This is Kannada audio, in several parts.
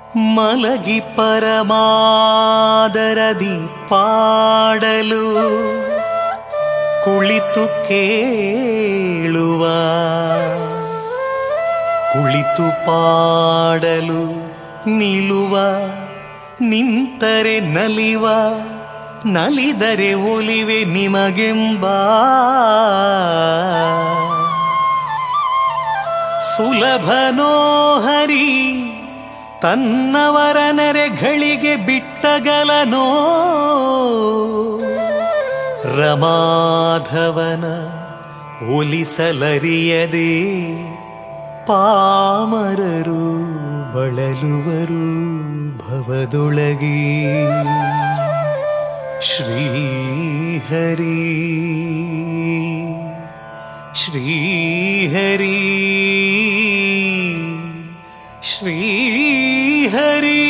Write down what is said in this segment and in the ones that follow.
ಮಲಗಿ ಪರಮಾದರದಿ ಪಾಡಲು ಕುಳಿತು ಕೇಳುವ ಕುಳಿತು ಪಾಡಲು ನಿಲುವ ನಿಂತರೆ ನಲಿವ ನಲಿದರೆ ಒಲಿವೆ ನಿಮಗೆಂಬ ಸುಲಭನೋ ಹರಿ ತನ್ನವರ ನೆರೆಗಳಿಗೆ ಬಿಟ್ಟಗಲನೋ ರಮಾಧವನ ಒಲಿಸಲರಿಯದೆ ಪಾಮರರು ಬಳಲುವರು ಭವದೊಳಗೆ ಶ್ರೀಹರಿ ಶ್ರೀಹರಿ ಶ್ರೀಹರಿ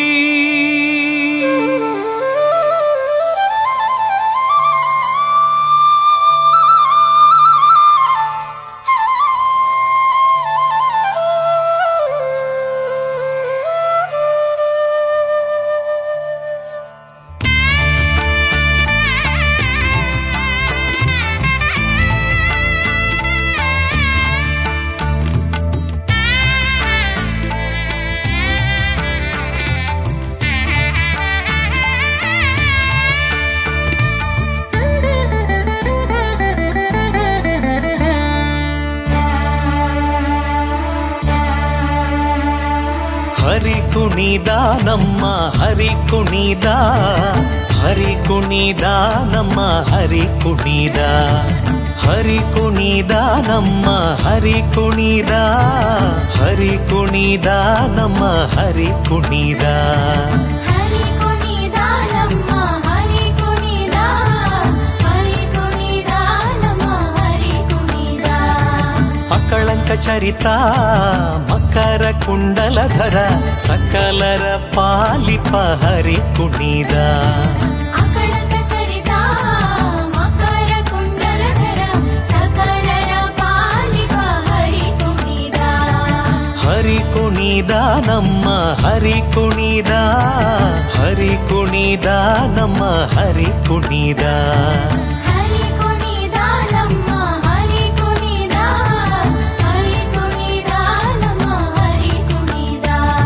ಹರಿ ಕುಣಿದ ನಮ್ಮ ಹರಿ ಕುಣಿದ ಹರಿ ಕುಣಿದ ನಮ್ಮ ಹರಿ ಕುಣಿದ ಹರಿ ಕುಣಿದ ನಮ್ಮ ಹರಿ ಕುಣಿದ ಹರಿ ಕುಣಿದ ನಮ್ಮ ಹರಿ ಕುಣಿದ ಹರಿ ಕುಣಿದ ನಮ್ಮ ಹರಿ ಕುಣಿದ ಹರಿ ಕುಣಿದ ನಮ್ಮ ಹರಿ ಕುಣಿದ ಅಕಳಂಕ ಚರಿತ ಮಕರ ಕುಂಡಲಧರ ಸಕಲರ ಪಾಲಿಪ ಹರಿ ಕುಣಿದ ಅಕಳಂಕ ಚರಿತ ಮಕರ ಕುಂಡಲಧರ ಸಕಲರ ಪಾಲಿಪ ಹರಿ ಕುಣಿದ ಹರಿ ಕುಣಿದ ನಮ್ಮ ಹರಿ ಕುಣಿದ ಹರಿ ಕುಣಿದ ನಮ್ಮ ಹರಿ ಕುಣಿದ ಹರಿ ಕುಣಿದ ನಮ್ಮ ಹರಿ ಕುಣಿದ ಹರಿ ಕುಣಿದ ನಮ್ಮ ಹರಿ ಕುಣಿದ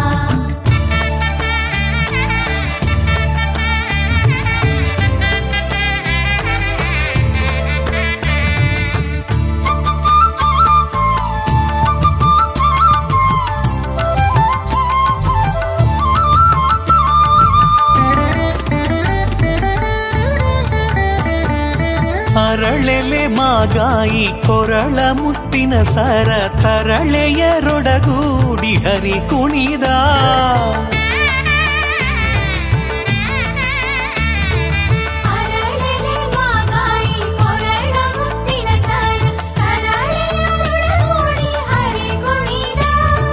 ಅರಳೆಲೆ ಮಾಗಾಯಿ ಕೊರಳ ಮುತ್ತಿನ ಸರ ತರಳೆಯರೊಡಗೂಡಿ ಹರಿ ಕುಣಿದ ಅರಳೆಲೆ ಮಾಗಾಯಿ ಕೊರಳ ಮುತ್ತಿನ ಸರ ತರಳೆಯರೊಡಗೂಡಿ ಹರಿ ಕುಣಿದ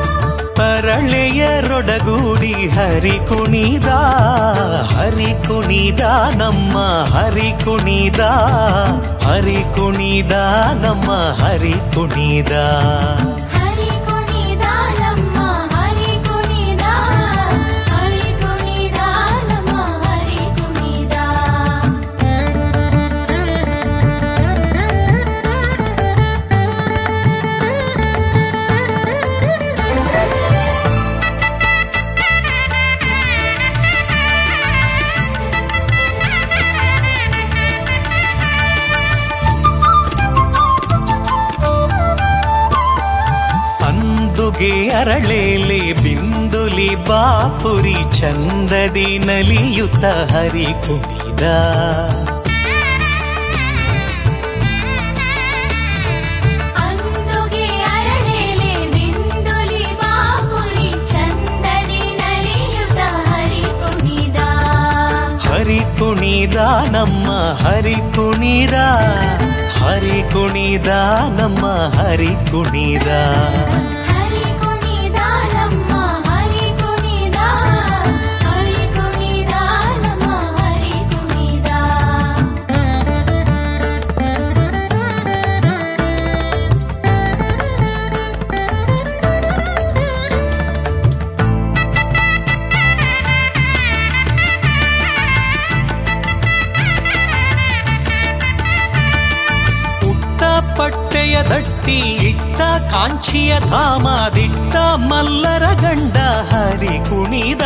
ತರಳೆಯರೊಡಗೂಡಿ ಹರಿ ಕುಣಿದ ಹರಿ ಕುಣಿದ ನಮ್ಮ ಹರಿ ಕುಣಿದ ಹರಿ ಕುಣಿದ ನಮ್ಮ ಹರಿ ಕುಣಿದ ಹರಿ ಕುಣಿದ ನಮ್ಮ ಹರಿ ಕುಣಿದ ಹರಿ ಕುಣಿದ ನಮ್ಮ ಹರಿ ಕುಣಿದ ಅಂದುಗೆ ಅರಳೇಲೆ ಬಿಂದುಲಿ ಬಾಪುರಿ ಚಂದದಿ ನಲಿಯುತ್ತ ಹರಿ ಕುಣಿದ ಅಂದುಗೆ ಅರಳೆಲೆ ಬಿಂದುಲಿ ಬಾಪುರಿ ಚಂದದಿ ನಲಿಯುತ ಹರಿ ಕುಣಿದ ಹರಿ ಕುಣಿದ ನಮ್ಮ ಹರಿ ಕುಣಿದ ಹರಿ ಕುಣಿದ ನಮ್ಮ ಹರಿ ಕುಣಿದ ಹರಿ ಕುಣಿದ ನಮ್ಮ ಹರಿ ಕುಣಿದ ಹರಿ ಕುಣಿದ ನಮ್ಮ ಹರಿ ಕುಣಿದ ಿ ಕಾಂಚಿಯ ಧಾಮದಿಟ್ಟ ಮಲ್ಲರ ಗಂಡ ಹರಿ ಕುಣಿದ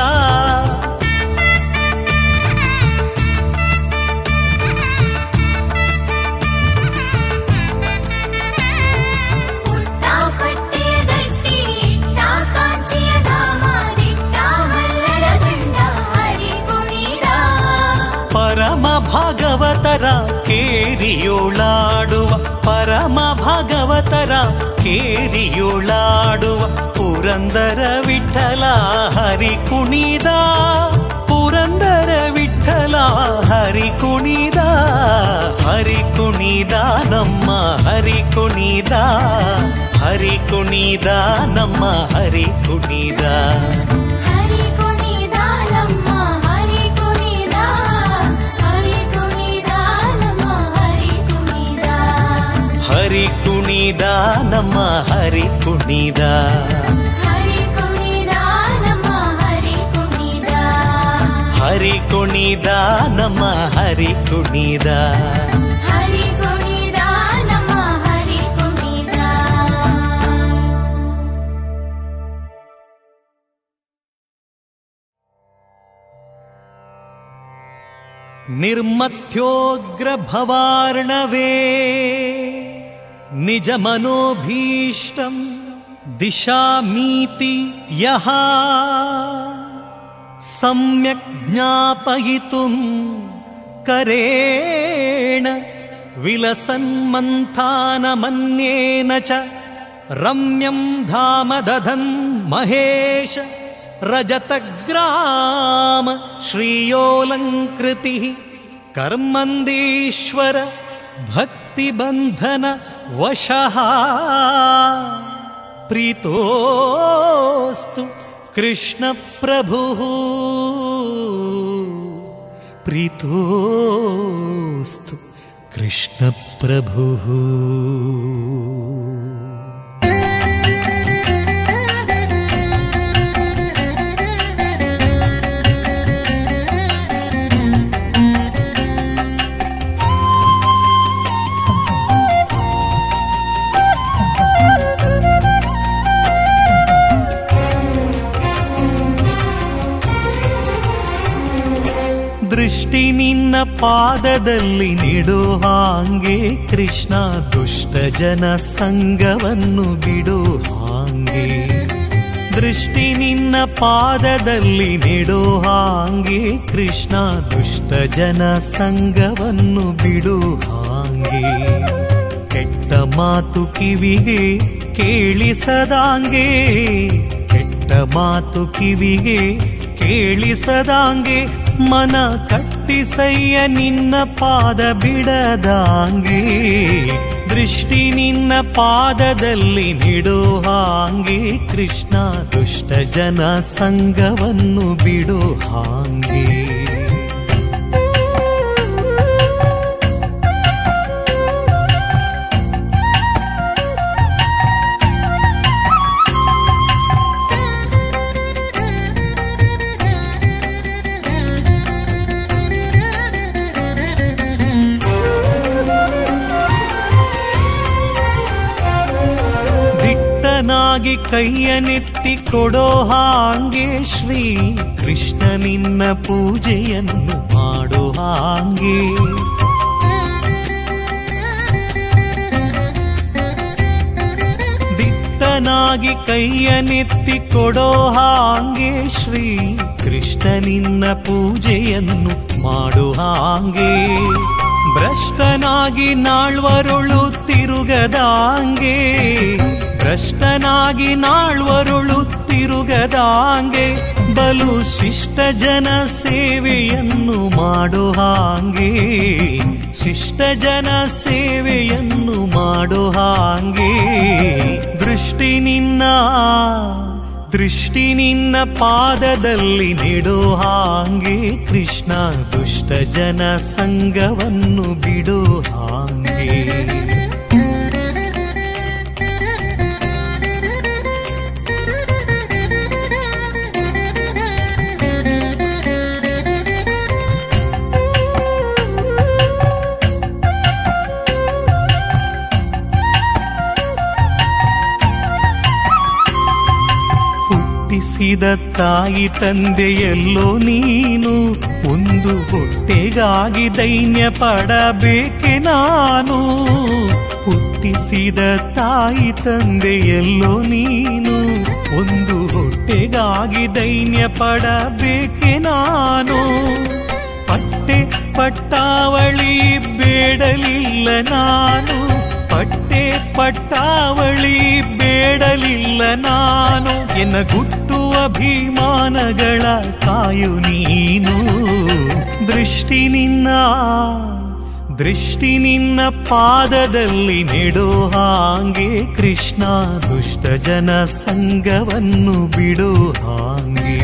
ಪುಟ್ಟ ಪಟ್ಟೆಯ ದಟ್ಟಿ ಇಟ್ಟ ಕಾಂಚಿಯ ಧಾಮ ದಿಟ್ಟ ಮಲ್ಲರ ಗಂಡ ಹರಿ ಕುಣಿದ ಪರಮ ಭಾಗವತರ ಕೇರಿಯೋಳಾಡುವ ಪರಮ ಭಾಗವತರ ಕೇರಿಯೋಳಾಡುವ ಪುರಂದರ ವಿಠಲ ಹರಿ ಕುಣಿದ ಪುರಂದರ ವಿಠಲ ಹರಿ ಕುಣಿದ ಹರಿ ಕುಣಿದ ನಮ್ಮ ಹರಿ ಕುಣಿದ ಹರಿ ಕುಣಿದ ನಮ್ಮ ಹರಿ ಕುಣಿದ ಹರಿ ಕುಣಿದ ನಮ್ಮ ಹರಿ ಕುಣಿದ ಹರಿ ಕುಣಿದ ನಮ್ಮ ಹರಿ ಕುಣಿದ ಹರಿ ಕುಣಿದ ನಮ್ಮ ಹರಿ ಕುಣಿದ ಹರಿ ಕುಣಿದ ನಮ್ಮ ಹರಿ ಕುಣಿದ ಹರಿ ಕುಣಿದ ನಮ್ಮ ಹರಿ ಕುಣಿದ ಹರಿ ಕುಣಿದ ನಮ್ಮ ಹರಿ ಕುಣಿದ निर्मथ्योग्रभवार्णवे निजमनोभीष्टं दिशामीति यः सम्यक् ज्ञापयितुं करेण विलसन्मन्थानमन्येन च रम्यं धाम दधन् महेश रजतग्राम श्रियोऽलङ्कृतिः कर्मन्दीश्वर भक्तिबन्धन वशः प्रीतोऽस्तु कृष्णप्रभुः प्रीतोऽस्तु कृष्णप्रभुः ದೃಷ್ಟಿ ನಿನ್ನ ಪಾದದಲ್ಲಿ ನಿಡೋ ಹಾಂಗೆ ಕೃಷ್ಣ ದುಷ್ಟ ಜನ ಸಂಗವನ್ನು ಬಿಡೋ ಹಾಂಗೆ ದೃಷ್ಟಿ ನಿನ್ನ ಪಾದದಲ್ಲಿ ನಿಡೋ ಹಾಂಗೆ ಕೃಷ್ಣ ದುಷ್ಟ ಜನ ಸಂಗವನ್ನು ಬಿಡೋ ಹಾಂಗೆ ಕೆಟ್ಟ ಮಾತು ಕಿವಿಗೆ ಕೇಳಿಸದಾಂಗೆ ಕೆಟ್ಟ ಮಾತು ಕಿವಿಗೆ ಕೇಳಿಸದಾಂಗೆ ಮನ ಕಟ್ಟಿಸಯ್ಯ ನಿನ್ನ ಪಾದ ಬಿಡದಾಂಗೆ ದೃಷ್ಟಿ ನಿನ್ನ ಪಾದದಲ್ಲಿ ನಿಡೋ ಹಾಂಗೆ ಕೃಷ್ಣ ದುಷ್ಟ ಜನ ಸಂಗವನ್ನು ಬಿಡೋ ಹಾಂಗೆ ದಿಟ್ಟನಾಗಿ ಕೈಯನೆತ್ತಿ ಕೊಡೋ ಹಾಂಗೆ ಶ್ರೀ ಕೃಷ್ಣ ನಿನ್ನ ಪೂಜೆಯನ್ನು ಮಾಡೋ ಹಾಂಗೆ ದಿಟ್ಟನಾಗಿ ಕೈಯನೆತ್ತಿ ಕೊಡೋ ಹಾಂಗೆ ಶ್ರೀ ಕೃಷ್ಣ ನಿನ್ನ ಪೂಜೆಯನ್ನು ಮಾಡೋ ಹಾಂಗೆ ಭ್ರಷ್ಟನಾಗಿ ನಾಳ್ವರುಳು ತಿರುಗದಾಂಗೆ ಭ್ರಷ್ಟನಾಗಿ ನಾಳ್ವರುಳು ತಿರುಗದಾಂಗೆ ಬಲು ಶಿಷ್ಟ ಜನ ಸೇವೆಯನ್ನು ಮಾಡೋ ಹಾಂಗೆ ಶಿಷ್ಟ ಜನ ಸೇವೆಯನ್ನು ಮಾಡೋ ಹಾಂಗೆ ದೃಷ್ಟಿ ನಿನ್ನ ದೃಷ್ಟಿ ನಿನ್ನ ಪಾದದಲ್ಲಿ ನಿಡೋ ಹಾಂಗೆ ಕೃಷ್ಣ ದುಷ್ಟ ಜನ ಸಂಗವನ್ನು ಬಿಡೋ ಹಾಂಗೆ ಹುಟ್ಟಿಸಿದ ತಾಯಿ ತಂದೆಯಲ್ಲೋ ನೀನು ಒಂದು ಹೊಟ್ಟೆಗಾಗಿ ದೈನ್ಯ ಪಡಬೇಕೆ ನಾನು ಹುಟ್ಟಿಸಿದ ತಾಯಿ ತಂದೆಯಲ್ಲೋ ನೀನು ಒಂದು ಹೊಟ್ಟೆಗಾಗಿ ದೈನ್ಯ ಪಡಬೇಕೆ ನಾನು ಪಟ್ಟೆ ಪಟ್ಟಾವಳಿ ಬೇಡಲಿಲ್ಲ ನಾನು ಪಟ್ಟೆ ಪಟ್ಟಾವಳಿ ಬೇಡಲಿಲ್ಲ ನಾನು ಎನ್ನ ಗುಟ್ಟು ಅಭಿಮಾನಗಳ ಕಾಯು ನೀನು ದೃಷ್ಟಿ ನಿನ್ನ ದೃಷ್ಟಿ ನಿನ್ನ ಪಾದದಲ್ಲಿ ನೆಡೋ ಹಾಗೆ ಕೃಷ್ಣ ದುಷ್ಟ ಜನ ಸಂಗವನ್ನು ಬಿಡೋ ಹಾಗೆ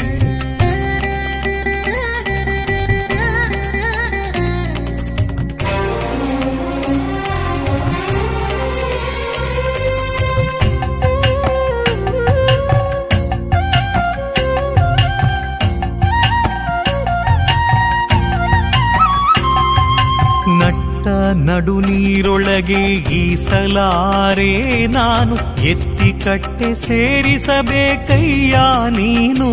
ನಟ್ಟ ನಡು ನೀರೊಳಗೆ ಈಸಲಾರೆ ನಾನು ಎತ್ತಿ ಕಟ್ಟೆ ಸೇರಿಸಬೇಕಯ್ಯ ನೀನು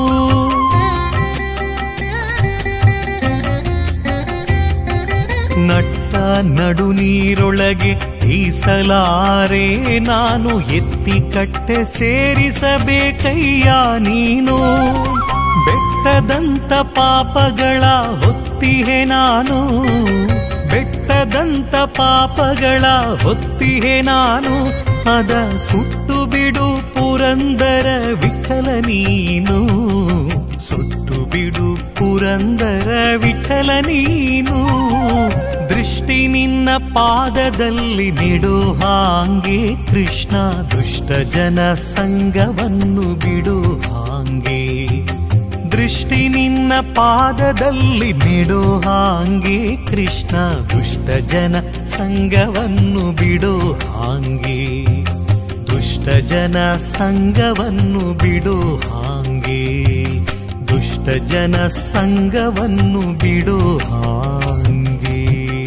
ನಟ್ಟ ನಡು ನೀರೊಳಗೆ ಈಸಲಾರೆ ನಾನು ಎತ್ತಿ ಕಟ್ಟೆ ಸೇರಿಸಬೇಕಯ್ಯ ನೀನು ಬೆಟ್ಟದಂತ ಪಾಪಗಳ ಹೊತ್ತಿಹೆ ನಾನು ಬೆಟ್ಟದಂತ ಪಾಪಗಳ ಹೊತ್ತಿಹೆ ನಾನು ಅದ ಸುಟ್ಟು ಬಿಡು ಪುರಂದರ ವಿಠಲ ನೀನು ಸುಟ್ಟು ಬಿಡು ಪುರಂದರ ವಿಠಲ ನೀನು ದೃಷ್ಟಿ ನಿನ್ನ ಪಾದದಲ್ಲಿ ನಿಡು ಹಾಂಗೆ ಕೃಷ್ಣ ದುಷ್ಟ ಜನ ಸಂಗವನ್ನು ಬಿಡು ಹಾಂಗೆ ದೃಷ್ಟಿ ನಿನ್ನ ಪಾದದಲ್ಲಿ ಬಿಡು ಹಾಂಗೆ ಕೃಷ್ಣ ದುಷ್ಟ ಜನ ಸಂಗವನ್ನು ಬಿಡು ಹಾಂಗೆ ದುಷ್ಟ ಜನ ಸಂಗವನ್ನು ಬಿಡು ಹಾಂಗೆ ದುಷ್ಟ ಜನ ಸಂಗವನ್ನು ಬಿಡು ಹಾಂಗೆ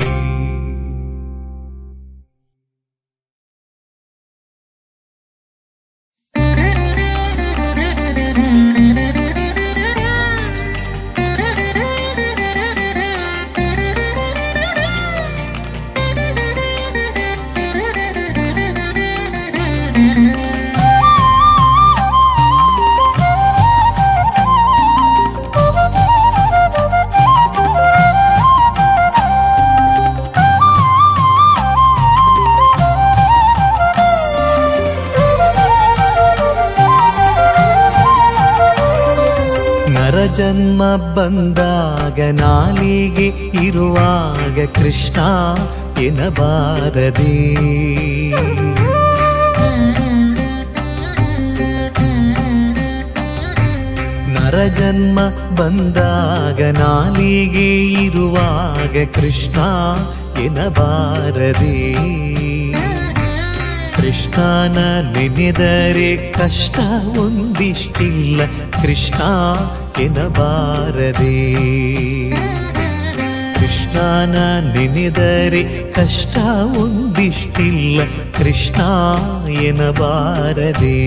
ನರಜನ್ಮ ಬಂದಾಗ ನಾಲಿಗೆ ಇರುವಾಗ ಕೃಷ್ಣ ಎನಬಾರದೆ ನರಜನ್ಮ ಬಂದಾಗ ನಾಲಿಗೆ ಇರುವಾಗ ಕೃಷ್ಣ ಎನಬಾರದೆ ಕೃಷ್ಣನ ನೆನೆದರೆ ಕಷ್ಟ ಒಂದಿಷ್ಟಿಲ್ಲ ಕೃಷ್ಣ ಎನಬಾರದೆ ಕೃಷ್ಣನ ನೆನೆದರೆ ಕಷ್ಟ ಒಂದಿಷ್ಟಿಲ್ಲ ಕೃಷ್ಣ ಎನಬಾರದೆ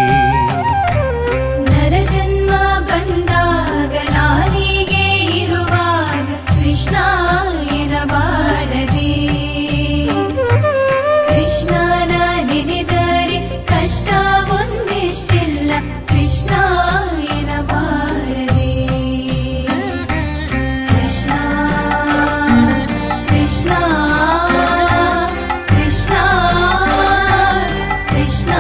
ನರಜನ್ಮ ಬಂದಾಗ ನಾಲಿಗೆ ಇರುವಾಗ ಕೃಷ್ಣ ಎನ್ನಬಾರದೆ ಕೃಷ್ಣನ ನೆನೆದರೆ ಕಷ್ಟ ಒಂದಿಷ್ಟಿಲ್ಲ ಕೃಷ್ಣ ಎನ್ನಬಾರದೆ ಕೃಷ್ಣ ಕೃಷ್ಣ ಕೃಷ್ಣ ಕೃಷ್ಣ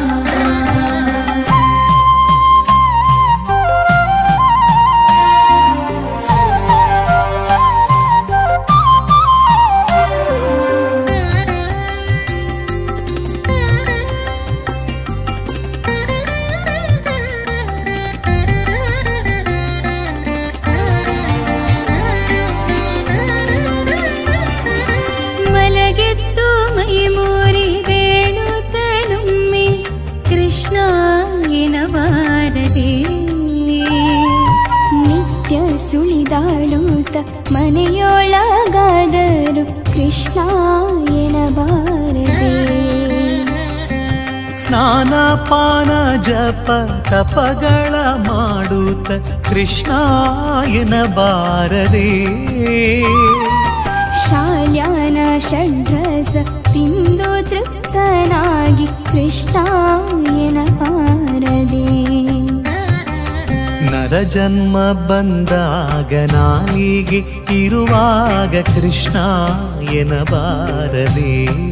ಮಲಗೆದ್ದು ಮೈ ಮುರಿದೇಳುತ್ತಲೊಮ್ಮೆ ಕೃಷ್ಣ ಎನಬಾರದೆ ನಿತ್ಯ ಸುಳಿದಾಳುತ್ತ ಮನೆಯೊಳಗಾದರು ಕೃಷ್ಣ ಎನಬಾರದೆ ಸ್ನಾನ ಪಾನ ಜಪ ತಪಗಳ ಮಾಡುತ್ತ ಕೃಷ್ಣ ಎನಬಾರದೆ ಶಾಲ್ಯಾನ ಷಡ್ರಸ ತಿಂದು ತೃಪ್ತನಾಗಿ ಕೃಷ್ಣ ಎನಬಾರದೆ ನರ ಜನ್ಮ ಬಂದಾಗ ನಾಲಿಗೆ ಇರುವಾಗ ಕೃಷ್ಣ ಎನಬಾರದೆ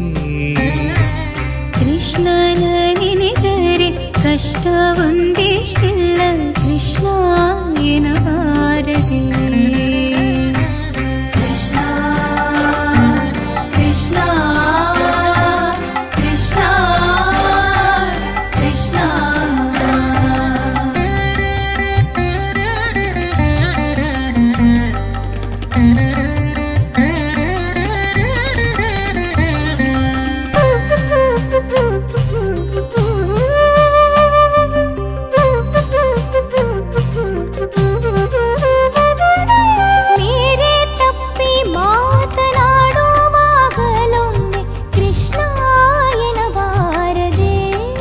ಕೃಷ್ಣನ ನೆನೆದರೆ ಕಷ್ಟ ಒಂದಿಷ್ಟಿಲ್ಲ ಕೃಷ್ಣ ಎನಬಾರದೆ ಕೃಷ್ಣ ಕೃಷ್ಣ ಕೃಷ್ಣ ಕೃಷ್ಣ ಮೇರೆ ತಪ್ಪಿ ಮಾತನಾಡುವಾಗಲೊಮ್ಮೆ ಕೃಷ್ಣ ಎನಬಾರದೆ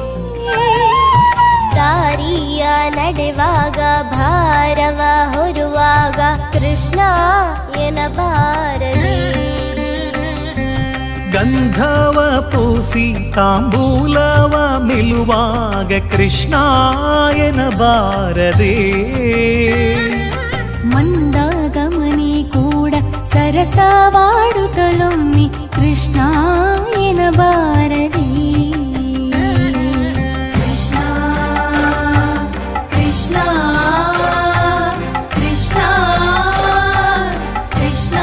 ದಾರಿಯ ನಡೆವಾಗ ಭಾರವ ಹೊರುವಾಗ ಕೃಷ್ಣ ಎನಬಾರದೆ ಗಂಧವ ಪೂಸಿ ತಾಂಬೂಲವ ಮೆಲುವಾಗ ಕೃಷ್ಣ ಎನಬಾರದೆ ಮಂದಗಮನಿ ಕೂಡ ಸರಸವಾಡುತ್ತಲೊಮ್ಮೆ ಕೃಷ್ಣ ಎನಬಾರದೆ ಕೃಷ್ಣ ಕೃಷ್ಣ ಕೃಷ್ಣ ಕೃಷ್ಣ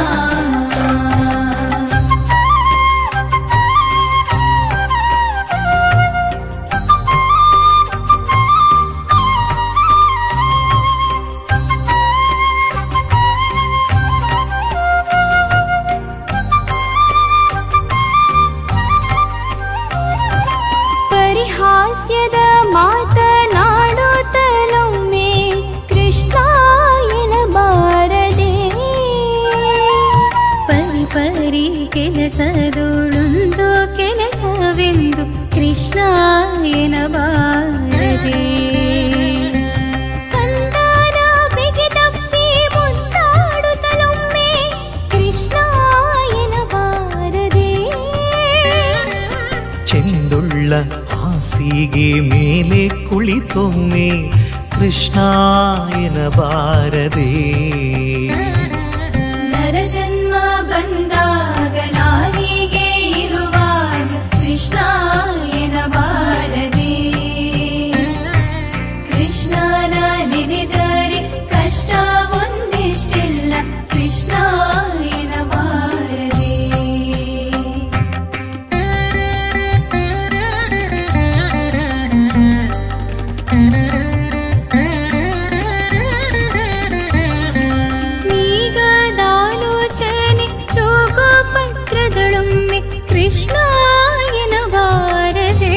ಪರಿಹಾಸ್ಯದ ಮಾತನಾಡುತ್ತಲೊಮ್ಮೆ ಕೃಷ್ಣ ಎನಬಾರದೆ ಪರಿ ಪರಿ ಕೆಲಸದೊಳೊಂದು ಕೆಲಸವೆಂದು ಕೃಷ್ಣ ಎನಬಾರದೆ ಕಂದನ ಬಿಗಿ ತಪ್ಪಿ ಮುದ್ದಾಡುತ್ತಲೊಮ್ಮೆ ಕೃಷ್ಣ ಎನಬಾರದೆ ಚೆಂದುಳ್ಳ ಹಾಸಿಗೆ ಮೇಲೆ ಕುಳಿತೊಮ್ಮೆ ಕೃಷ್ಣ ಎನಬಾರದೆ ನರ ಜನ್ಮ ಬಂದಾಗ ನಾಲಿಗೆ ಇರುವಾಗ ಕೃಷ್ಣ ಎನಬಾರದೆ ಕೃಷ್ಣನ ನೆನೆದರೆ ಕಷ್ಟ ಒಂದಿಷ್ಟಿಲ್ಲ ಕೃಷ್ಣ ಎನಬಾರದೆ ನೀಗದಾಲೋಚನೆ ರೋಗ ಪತ್ರದೊಳೊಮ್ಮೆ ಕೃಷ್ಣ ಎನಬಾರದೆ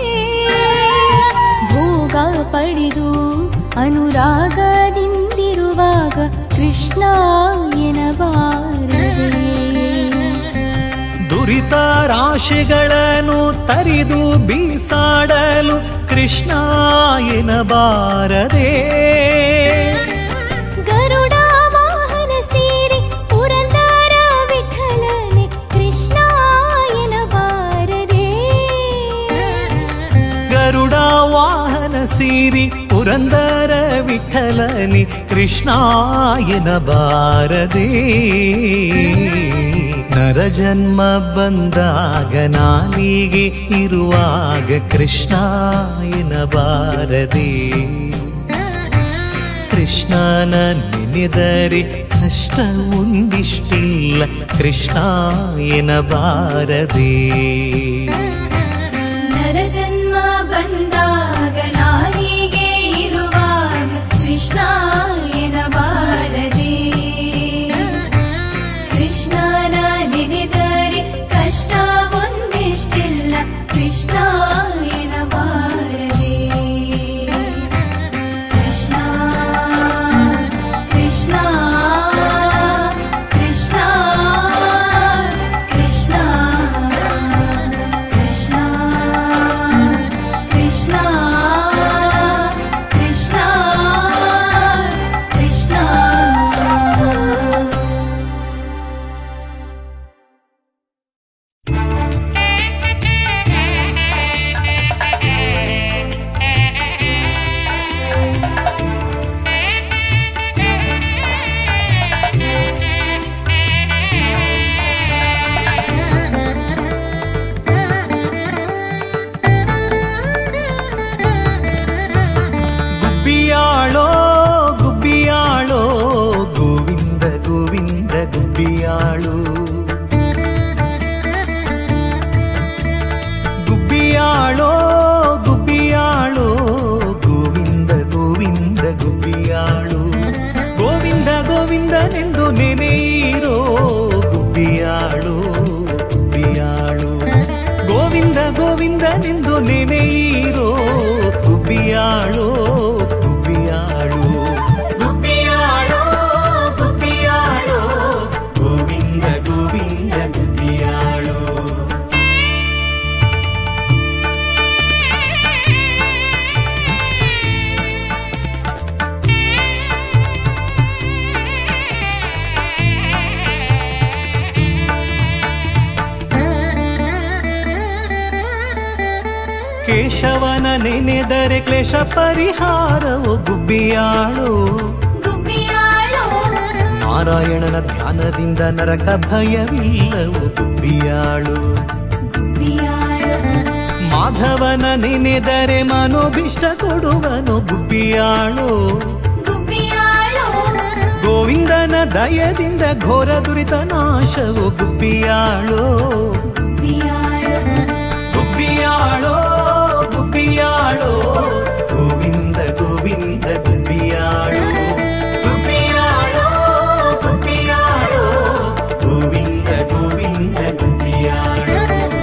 ಭೋಗ ಪಡೆದು ಅನುರಾಗದಿಂದಿರುವಾಗ ಕೃಷ್ಣ ಎನಬಾರದೆ ದುರಿತ ರಾಶಿಗಳನ್ನು ತರಿದು ಬೀಸಾಡಲು ಕೃಷ್ಣ ಎನಬಾರದೆ ಗರುಡ ವಾಹನ ಸೇರಿ ಪುರಂದರ ವಿಠಲನೆ ಕೃಷ್ಣ ಎನಬಾರದೆ ಗರುಡ ವಾಹನ ಸೀರಿ ಪುರಂದರ ವಿಠಲನಿ ಕೃಷ್ಣ ಎನಬಾರದೆ ನರ ಜನ್ಮ ಬಂದಾಗ ನಾಲಿಗೆ ಇರುವಾಗ ಕೃಷ್ಣ ಎನಬಾರದೆ ಕೃಷ್ಣನ ನೆನೆದರೆ ಕಷ್ಟ ಒಂದಿಷ್ಟಿಲ್ಲ ಕೃಷ್ಣ ಎನಬಾರದೆ ನರ ಜನ್ಮ ಬಂದಾಗ ನಾಲಿಗೆ ಇರುವಾಗ ಕೃಷ್ಣ ಎನಬಾರದೆ ಕೃಷ್ಣನ ನೆನೆದರೆ ಕಷ್ಟ ಒಂದಿಷ್ಟಿಲ್ಲ ಕೃಷ್ಣ ಎನಬಾರದೆ ಕೃಷ್ಣ ಕೃಷ್ಣ ಕೃಷ್ಣ ಕೃಷ್ಣ ಕೃಷ್ಣ ನೆಂದು ನೆನೆಯಿರೋ ಗುಬ್ಬಿಯಾಳು ಗುಬ್ಬಿಯಾಳು ಗೋವಿಂದ ಗೋವಿಂದ ನೆಂದು ನೆನೆಯಿರೋ ಗುಬ್ಬಿಯಾಳು ಗುಬ್ಬಿಯಾಳು ಗುಬ್ಬಿಯಾಳು ಗುಬ್ಬಿಯಾಳು ಗೋವಿಂದ ಗೋವಿಂದ ಗುಬ್ಬಿಯಾಳು ಕೇಶವನ ನೆನೆದರೆ ಕ್ಲೇಶ ಪರಿಹಾರವು ಗುಬ್ಬಿಯಾಳು ಗುಬ್ಬಿಯಾಳು ನಾರಾಯಣನ ಧ್ಯಾನದಿಂದ ನರಕ ಭಯವಿಲ್ಲವು ಗುಬ್ಬಿಯಾಳು ಗುಬ್ಬಿಯಾಳು ಮಾಧವನ ನೆನೆದರೆ ಮನೋಭಿಷ್ಟ ಕೊಡುವನು ಗುಬ್ಬಿಯಾಳು ಗುಬ್ಬಿಯಾಳು ಗೋವಿಂದನ ದಯದಿಂದ ಘೋರ ದುರಿತ ನಾಶವು ಗುಬ್ಬಿಯಾಳು ಗುಬ್ಬಿಯಾಳು ಗುಬ್ಬಿಯಾಳೋ ಗುಬ್ಬಿಯಾಳೋ ಗೋವಿಂದ ಗೋವಿಂದ ಗುಬ್ಬಿಯಾಳು ಗುಬ್ಬಿಯಾಳೋ ಗುಬ್ಬಿಯಾಳೋ ಗೋವಿಂದ ಗೋವಿಂದ ಗುಬ್ಬಿಯಾಳು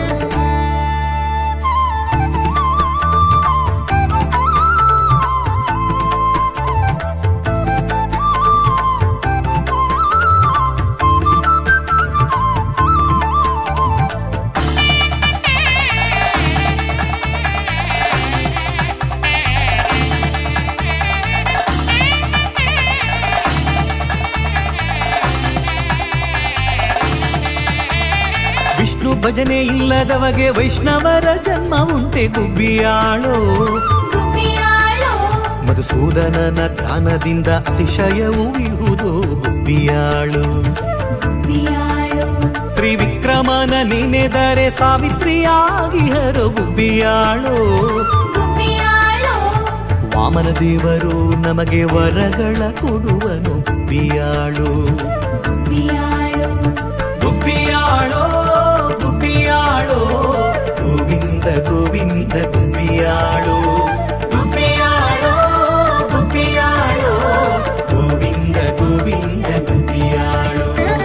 ವಿಷ್ಣು ಭಜನೆ ಇಲ್ಲದವಗೆ ವೈಷ್ಣವರ ಜನ್ಮ ಉಂಟೆ ಗುಬ್ಬಿಯಾಳು ಗುಬ್ಬಿಯಾಳು ಮಧುಸೂದನನ ಧ್ಯಾನದಿಂದ ಅತಿಶಯವು ಇಹುದು ಗುಬ್ಬಿಯಾಳು ಗುಬ್ಬಿಯಾಳು ತ್ರಿವಿಕ್ರಮನ ನೆನೆದರೆ ಸಾವಿತ್ರಿಯಾಗಿ ಹರು ಗುಬ್ಬಿಯಾಳು ಗುಬ್ಬಿಯಾಳು ವಾಮನ ದೇವರು ನಮಗೆ ವರಗಳ ಕೊಡುವನು ಗುಬ್ಬಿಯಾಳು ಗುಬ್ಬಿಯಾಳು ಗುಬ್ಬಿಯಾಳೋ ಗುಬ್ಬಿಯಾಳೋ ಗೋವಿಂದ ಗೋವಿಂದ ಗುಬ್ಬಿಯಾಳು ಗುಬ್ಬಿಯಾಳೋ ಗುಬ್ಬಿಯಾಳೋ ಗೋವಿಂದ ಗೋವಿಂದ ಗುಬ್ಬಿಯಾಳು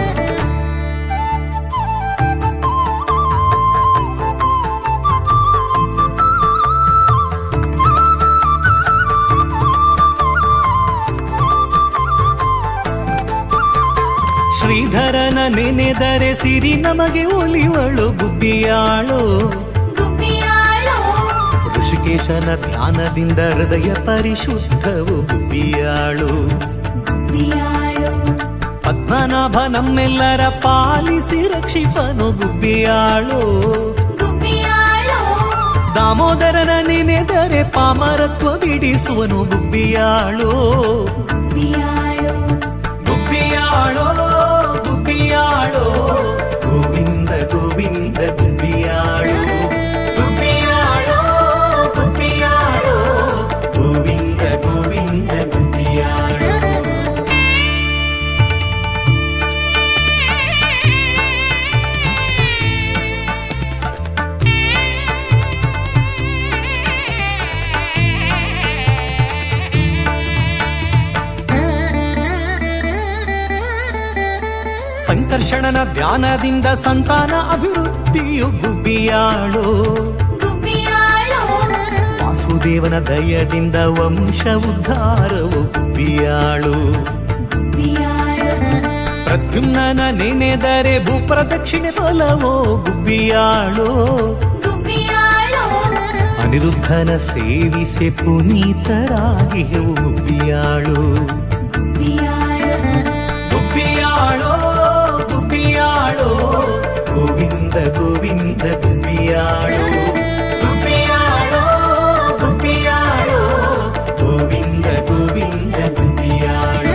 ಶ್ರೀಧರನ ನೆನೆದರೆ ಸಿರಿ ನಮಗೆ ಒಲಿವಳು ಗುಬ್ಬಿಯಾಳು ಗುಬ್ಬಿಯಾಳು ಋಷಿಕೇಶನ ಧ್ಯಾನದಿಂದ ಹೃದಯ ಪರಿಶುದ್ಧವು ಗುಬ್ಬಿಯಾಳು ಗುಬ್ಬಿಯಾಳು ಪದ್ಮನಾಭ ನಮ್ಮೆಲ್ಲರ ಪಾಲಿಸಿ ರಕ್ಷಿಪನು ಗುಬ್ಬಿಯಾಳು ಗುಬ್ಬಿಯಾಳು ದಾಮೋದರನ ನೆನೆದರೆ ಪಾಮರತ್ವ ಬಿಡಿಸುವನು ಗುಬ್ಬಿಯಾಳು ಗುಬ್ಬಿಯಾಳು ಗುಬ್ಬಿಯಾಳೋ ಗುಬ್ಬಿಯಾಳೋ ಗೋವಿಂದ ಗೋವಿಂದ ಗುಬ್ಬಿಯಾಳು ಗುಬ್ಬಿಯಾಳೋ ಗುಬ್ಬಿಯಾಳೋ ಗೋವಿಂದ ಗೋವಿಂದ ಗುಬ್ಬಿಯಾಳು ಸಂಕರ್ಷಣನ ಧ್ಯಾನದಿಂದ ಸಂತಾನ ಅಭಿವೃದ್ಧಿಯು ಗುಬ್ಬಿಯಾಳು ಗುಬ್ಬಿಯಾಳು ವಾಸುದೇವನ ದಯದಿಂದ ವಂಶ ಉದ್ಧಾರವು ಗುಬ್ಬಿಯಾಳು ಗುಬ್ಬಿಯಾಳು ಪ್ರದ್ಯುಮ್ನನ ನೆನೆದರೆ ಭೂಪ್ರದಕ್ಷಿಣೆ ಫಲವೋ ಗುಬ್ಬಿಯಾಳು ಗುಬ್ಬಿಯಾಳು ಅನಿರುದ್ಧನ ಸೇವಿಸಿ ಪುನೀತರಾಗಿ ಗುಬ್ಬಿಯಾಳು ಗುಬ್ಬಿಯಾಳು ಗುಬ್ಬಿಯಾಳೋ ಗುಬ್ಬಿಯಾಳೋ ಗೋವಿಂದ ಗೋವಿಂದ ಗುಬ್ಬಿಯಾಳು ಗುಬ್ಬಿಯಾಳೋ ಗುಬ್ಬಿಯಾಳೋ ಗೋವಿಂದ ಗೋವಿಂದ ಗುಬ್ಬಿಯಾಳು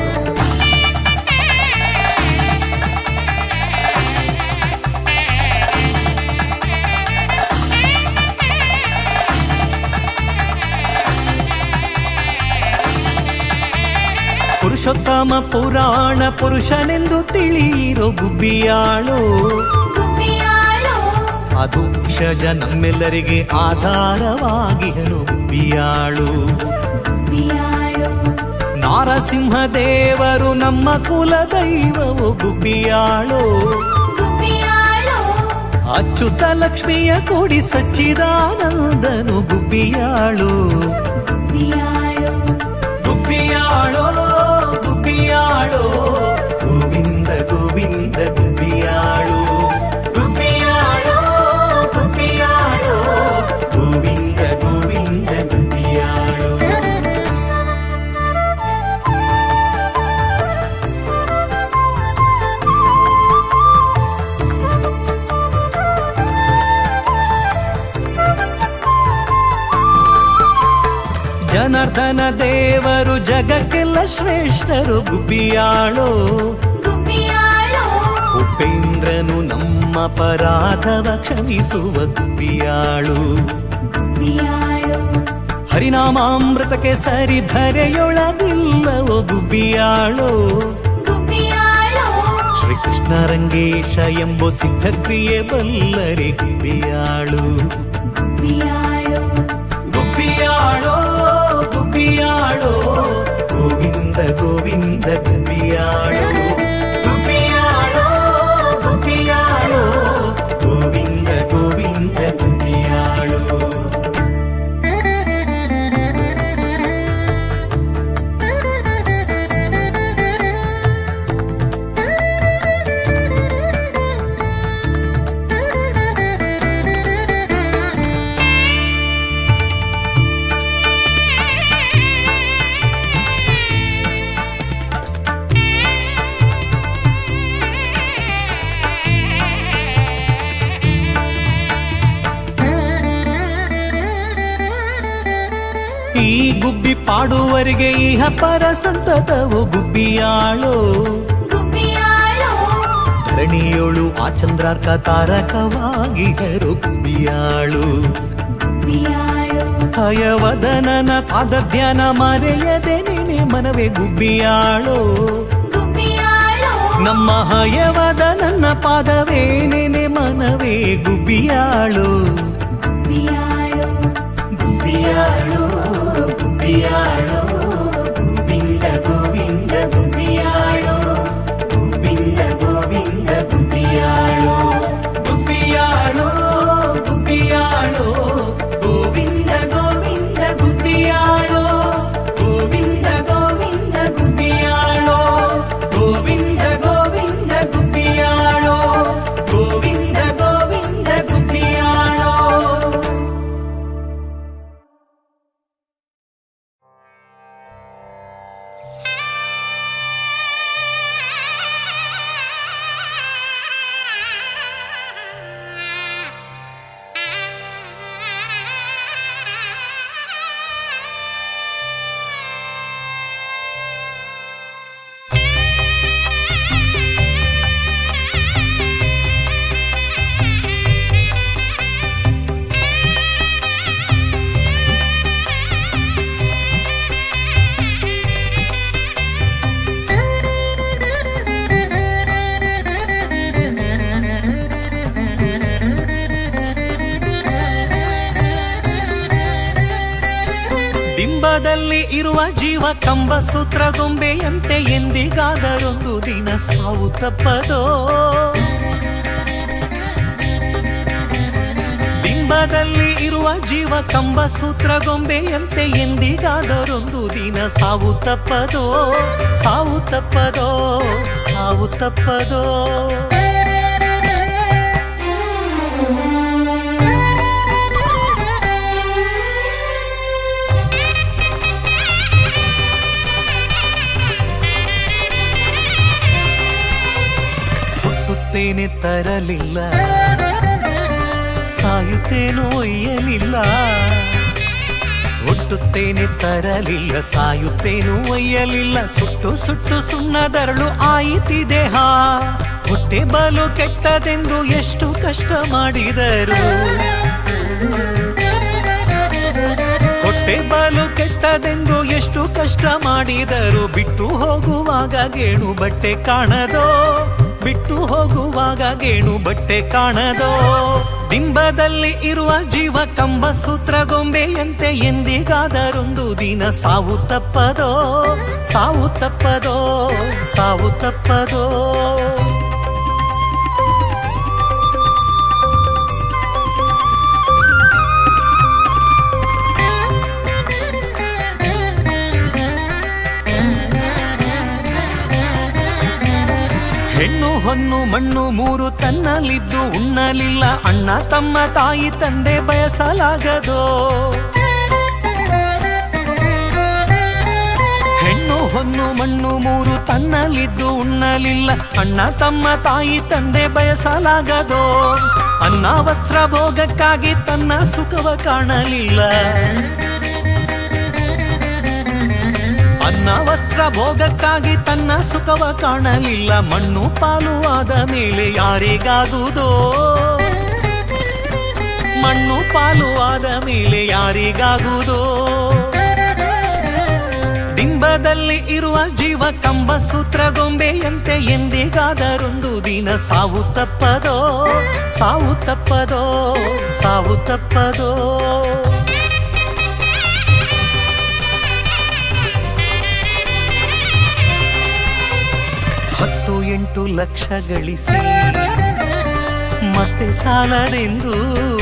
ಪುರುಷೋತ್ತಮ ಪುರಾಣ ಪುರುಷನೆಂದು ತಿಳಿಯಿರೋ ಗುಬ್ಬಿಯಾಳು ಗುಬ್ಬಿಯಾಳು ಅದು ಕ್ಷಜ ನಮ್ಮೆಲ್ಲರಿಗೆ ಆಧಾರವಾಗಿ ಗುಬ್ಬಿಯಾಳು ಗುಬ್ಬಿಯಾಳು ನಾರ ಬಾಲಸಿಂಹದೇವರು ನಮ್ಮ ಕುಲ ದೈವವು ಗುಬ್ಬಿಯಾಳು ಗುಬ್ಬಿಯಾಳು ಅಚ್ಯುತ ಲಕ್ಷ್ಮಿಯ ಕೊಡಿ ಸಚ್ಚಿದಾನಂದನು ಗುಬ್ಬಿಯಾಳು ಗುಬ್ಬಿಯಾಳು ಗುಬ್ಬಿಯಾಳೋ ಗುಬ್ಬಿಯಾಳೋ ಗೋವಿಂದ ಗೋವಿಂದ ಗುಬ್ಬಿಯಾಳು ಗುಬ್ಬಿಯಾಳೋ ಗುಬ್ಬಿಯಾಳೋ ಗೋವಿಂದ ಗೋವಿಂದ ಗುಬ್ಬಿಯಾಳು ಜನಾರ್ದನ ದೇವರು ಜಗಕ್ಕೆಲ್ಲ ಶ್ರೇಷ್ಠರು ಗುಬ್ಬಿಯಾಳು ಗುಬ್ಬಿಯಾಳು ಉಪೇಂದ್ರನು ನಮ್ಮ ಪರಾಧವ ಕ್ಷಮಿಸುವ ಗುಬ್ಬಿಯಾಳು ಗುಬ್ಬಿಯಾಳು ಹರಿನಾಮಾಮೃತಕ್ಕೆ ಸರಿ ಧರೆಯೊಳಗಿಲ್ಲವೋ ಗುಬ್ಬಿಯಾಳು ಗುಬ್ಬಿಯಾಳು ಶ್ರೀಕೃಷ್ಣ ರಂಗೇಶ ಎಂಬ ಸಿದ್ಧಕ್ರಿಯೆ ಬಲ್ಲರೆ ಗುಬ್ಬಿಯಾಳು ಗುಬ್ಬಿಯಾಳು ಗುಬ್ಬಿಯಾಳೋ ಗುಬ್ಬಿಯಾಳೋ ಗೋವಿಂದ ಗೋವಿಂದ ಗುಬ್ಬಿಯಾಳು ಗುಬ್ಬಿಯಾಳೋ ಗುಬ್ಬಿಯಾಳೋ ಗೋವಿಂದ ಗೋವಿಂದ ಗುಬ್ಬಿಯಾಳು ಈ ಗುಬ್ಬಿ ಪಾಡುವರಿಗೆ ಇಹ ಪರ ಸಂತತವು ಗುಬ್ಬಿಯಾಳು ಗುಬ್ಬಿಯಾಳು ಧರಣಿಯೋಳು ಆ ಚಂದ್ರಾರ್ಕ ತಾರಕವಾಗಿ ಹರು ಗುಬ್ಬಿಯಾಳು ಗುಬ್ಬಿಯಾಳು ಹಯವದನನ ಪಾದ ಧ್ಯಾನ ಮರೆಯದೆ ನೆನೆ ಮನವೇ ಗುಬ್ಬಿಯಾಳು ಗುಬ್ಬಿಯಾಳು ನಮ್ಮ ಹಯವದ ನನ್ನ ಪಾದವೇ ನೆನೆ ಮನವೇ ಗುಬ್ಬಿಯಾಳು ಗುಬ್ಬಿಯಾಳು ಗುಬ್ಬಿಯಾಳು ಗುಬ್ಬಿಯಾಳು ಗೋವಿಂದ ಗೋವಿಂದ ಗುಬ್ಬಿಯಾಳು ಗೋವಿಂದ ಗೋವಿಂದ ಗುಬ್ಬಿಯಾಳು ಗುಬ್ಬಿಯಾಳು ಗುಬ್ಬಿಯಾಳು ಗೋವಿಂದ ಗೋವಿಂದ ಗುಬ್ಬಿಯಾಳು ಗೋವಿಂದ ಗೋವಿಂದ ಗುಬ್ಬಿಯಾಳು ಗೋವಿಂದ ಗೋವಿಂದ ಗುಬ್ಬಿಯಾಳು ಗೋವಿಂದ ಗೋವಿಂದ ಗುಬ್ಬಿಯಾಳು ಬಿಂಬದಲ್ಲಿ ಇರುವ ಜೀವ ಕಂಬ ಸೂತ್ರ ಗೊಂಬೆಯಂತೆ ಎಂದಿಗಾದರೊಂದು ದಿನ ಸಾವು ತಪ್ಪದೋ ಬಿಂಬದಲ್ಲಿ ಇರುವ ಜೀವ ಕಂಬ ಸೂತ್ರ ಗೊಂಬೆಯಂತೆ ಎಂದಿಗಾದರೊಂದು ದಿನ ಸಾವು ತಪ್ಪದೋ ಸಾವು ತಪ್ಪದೋ ಸಾವು ತಪ್ಪದೋ ಹುಟ್ಟುತ್ತೇನೆ ತರಲಿಲ್ಲ ಸಾಯುತ್ತೇನೋ ಒಯ್ಯಲಿಲ್ಲ ಹುಟ್ಟುತ್ತೇನೆ ತರಲಿಲ್ಲ ಸಾಯುತ್ತೇನೋ ಒಯ್ಯಲಿಲ್ಲ ಸುಟ್ಟು ಸುಟ್ಟು ಸುಣ್ಣದರಳು ಆಯಿತಿದೆ ಹಾ ಹೊಟ್ಟೆ ಬಲು ಕೆಟ್ಟದೆಂದು ಎಷ್ಟು ಕಷ್ಟ ಮಾಡಿದರು ಹೊಟ್ಟೆ ಬಲು ಕೆಟ್ಟದೆಂದು ಎಷ್ಟು ಕಷ್ಟ ಮಾಡಿದರು ಬಿಟ್ಟು ಹೋಗುವಾಗ ಗೇಣು ಬಟ್ಟೆ ಕಾಣದೋ ಬಿಟ್ಟು ಹೋಗುವಾಗ ಗೇಣು ಬಟ್ಟೆ ಕಾಣದೋ ಬಿಂಬದಲ್ಲಿ ಇರುವ ಜೀವ ಕಂಬ ಸೂತ್ರ ಗೊಂಬೆಯಂತೆ ಎಂದಿಗಾದರೊಂದು ದಿನ ಸಾವು ತಪ್ಪದೋ ಸಾವು ತಪ್ಪದೋ ಸಾವು ತಪ್ಪದೋ ಹೆಣ್ಣು ಹೊನ್ನು ಮಣ್ಣು ಮೂರು ತನ್ನಲ್ಲಿದ್ದು ಉಣ್ಣಲಿಲ್ಲ ಅಣ್ಣ ತಮ್ಮ ತಾಯಿ ತಂದೆ ಬಯಸಲಾಗದೋ ಹೆಣ್ಣು ಹೊನ್ನು ಮಣ್ಣು ಮೂರು ತನ್ನಲ್ಲಿದ್ದು ಉಣ್ಣಲಿಲ್ಲ ಅಣ್ಣ ತಮ್ಮ ತಾಯಿ ತಂದೆ ಬಯಸಲಾಗದೋ ಅನ್ನ ವಸ್ತ್ರ ಭೋಗಕ್ಕಾಗಿ ತನ್ನ ಸುಖವ ಕಾಣಲಿಲ್ಲ ಅನ್ನ ವಸ್ತ್ರ ಭೋಗಕ್ಕಾಗಿ ತನ್ನ ಸುಖವ ಕಾಣಲಿಲ್ಲ ಮಣ್ಣು ಪಾಲು ಆದ ಮೇಲೆ ಯಾರಿಗಾಗುವುದೋ ಮಣ್ಣು ಪಾಲು ಆದ ಮೇಲೆ ಯಾರಿಗಾಗುವುದೋ ಡಿಂಬದಲ್ಲಿ ಇರುವ ಜೀವ ಕಂಬ ಸೂತ್ರ ಗೊಂಬೆಯಂತೆ ಎಂದಿಗಾದರೊಂದು ದಿನ ಸಾವು ತಪ್ಪದೋ ಸಾವು ತಪ್ಪದೋ ಸಾವು ತಪ್ಪದೋ ಹತ್ತು ಎಂಟು ಲಕ್ಷ ಗಳಿಸಿ ಮತ್ತೆ ಸಾಲದೆಂದು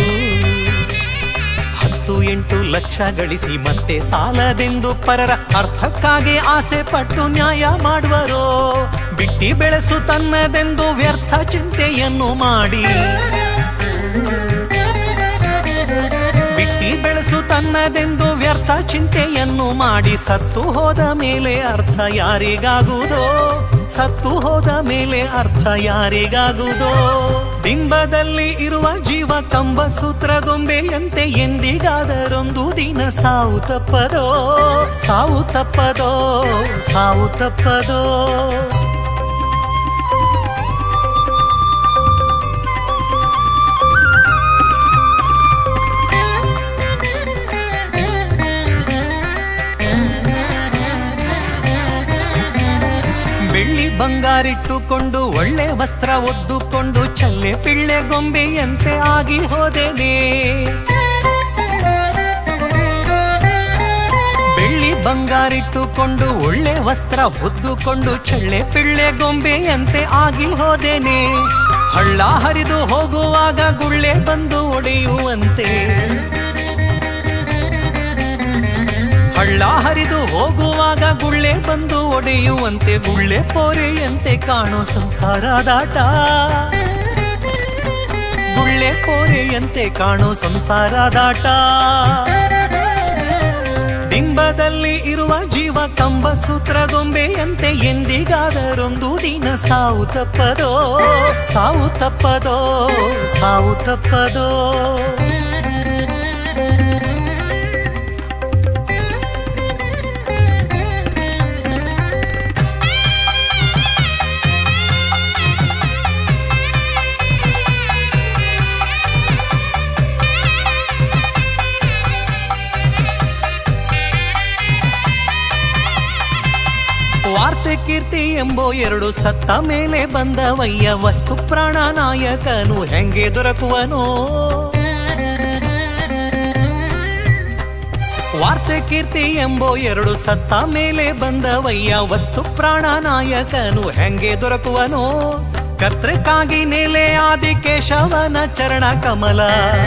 ಹತ್ತು ಎಂಟು ಲಕ್ಷ ಗಳಿಸಿ ಮತ್ತೆ ಸಾಲದೆಂದು ಪರರ ಅರ್ಥಕ್ಕಾಗಿ ಆಸೆ ಪಟ್ಟು ನ್ಯಾಯ ಮಾಡುವರೋ ಬಿಟ್ಟಿ ಬೆಳೆಸು ತನ್ನದೆಂದು ವ್ಯರ್ಥ ಚಿಂತೆಯನ್ನು ಮಾಡಿ ಬಿಟ್ಟಿ ಬೆಳೆಸು ತನ್ನದೆಂದು ವ್ಯರ್ಥ ಚಿಂತೆಯನ್ನು ಮಾಡಿ ಸತ್ತು ಹೋದ ಮೇಲೆ ಅರ್ಥ ಯಾರಿಗಾಗುವುದೋ ಸತ್ತು ಹೋದ ಮೇಲೆ ಅರ್ಥ ಯಾರಿಗಾಗುವುದೋ ಬಿಂಬದಲ್ಲಿ ಇರುವ ಜೀವ ಕಂಬ ಸೂತ್ರ ಗೊಂಬೆಯಂತೆ ಎಂದಿಗಾದರೊಂದು ದಿನ ಸಾವು ತಪ್ಪದೋ ಸಾವು ತಪ್ಪದೋ ಸಾವು ತಪ್ಪದೋ ಬೆಳ್ಳಿ ಬಂಗಾರಿಟ್ಟುಕೊಂಡು ಒಳ್ಳೆ ವಸ್ತ್ರ ಒದ್ದುಕೊಂಡು ಚಲ್ಲೆ ಪಿಳ್ಳೆ ಗೊಂಬೆಯಂತೆ ಆಗಿ ಹೋದೆನೆ ಬೆಳ್ಳಿ ಬಂಗಾರಿಟ್ಟುಕೊಂಡು ಒಳ್ಳೆ ವಸ್ತ್ರ ಹೊದ್ದುಕೊಂಡು ಚಳ್ಳೆ ಪಿಳ್ಳೆ ಗೊಂಬೆಯಂತೆ ಆಗಿ ಹೋದೆನೆ ಹಳ್ಳ ಹರಿದು ಹೋಗುವಾಗ ಗುಳ್ಳೆ ಬಂದು ಒಡೆಯುವಂತೆ ಹಳ್ಳ ಹರಿದು ಹೋಗುವಾಗ ಗುಳ್ಳೆ ಬಂದು ಒಡೆಯುವಂತೆ ಗುಳ್ಳೆ ಪೋರೆಯಂತೆ ಕಾಣೋ ಸಂಸಾರದಾಟ ಗುಳ್ಳೆ ಪೋರೆಯಂತೆ ಕಾಣೋ ಸಂಸಾರದಾಟ ಬಿಂಬದಲ್ಲಿ ಇರುವ ಜೀವ ಕಂಬ ಸೂತ್ರ ಗೊಂಬೆಯಂತೆ ಎಂದಿಗಾದರೊಂದು ದಿನ ಸಾವು ತಪ್ಪದೋ ಸಾವು ತಪ್ಪದೋ ಸಾವು ತಪ್ಪದೋ ವಾರ್ತೆ ಕೀರ್ತಿ ಎಂಬೋ ಎರಡು ಸತ್ತ ಮೇಲೆ ಬಂದವಯ್ಯ ವಸ್ತು ಪ್ರಾಣ ನಾಯಕನು ಹೆಂಗೆ ದೊರಕುವನೋ ವಾರ್ತೆ ಕೀರ್ತಿ ಎಂಬೋ ಎರಡು ಸತ್ತ ಮೇಲೆ ಬಂದವಯ್ಯ ವಸ್ತು ಪ್ರಾಣ ನಾಯಕನು ಹೆಂಗೆ ದೊರಕುವನೋ ಕರ್ತಕ್ಕಾಗಿ ನೆಲೆ ಆದಿ ಕೇಶವನ ಚರಣ ಕಮಲ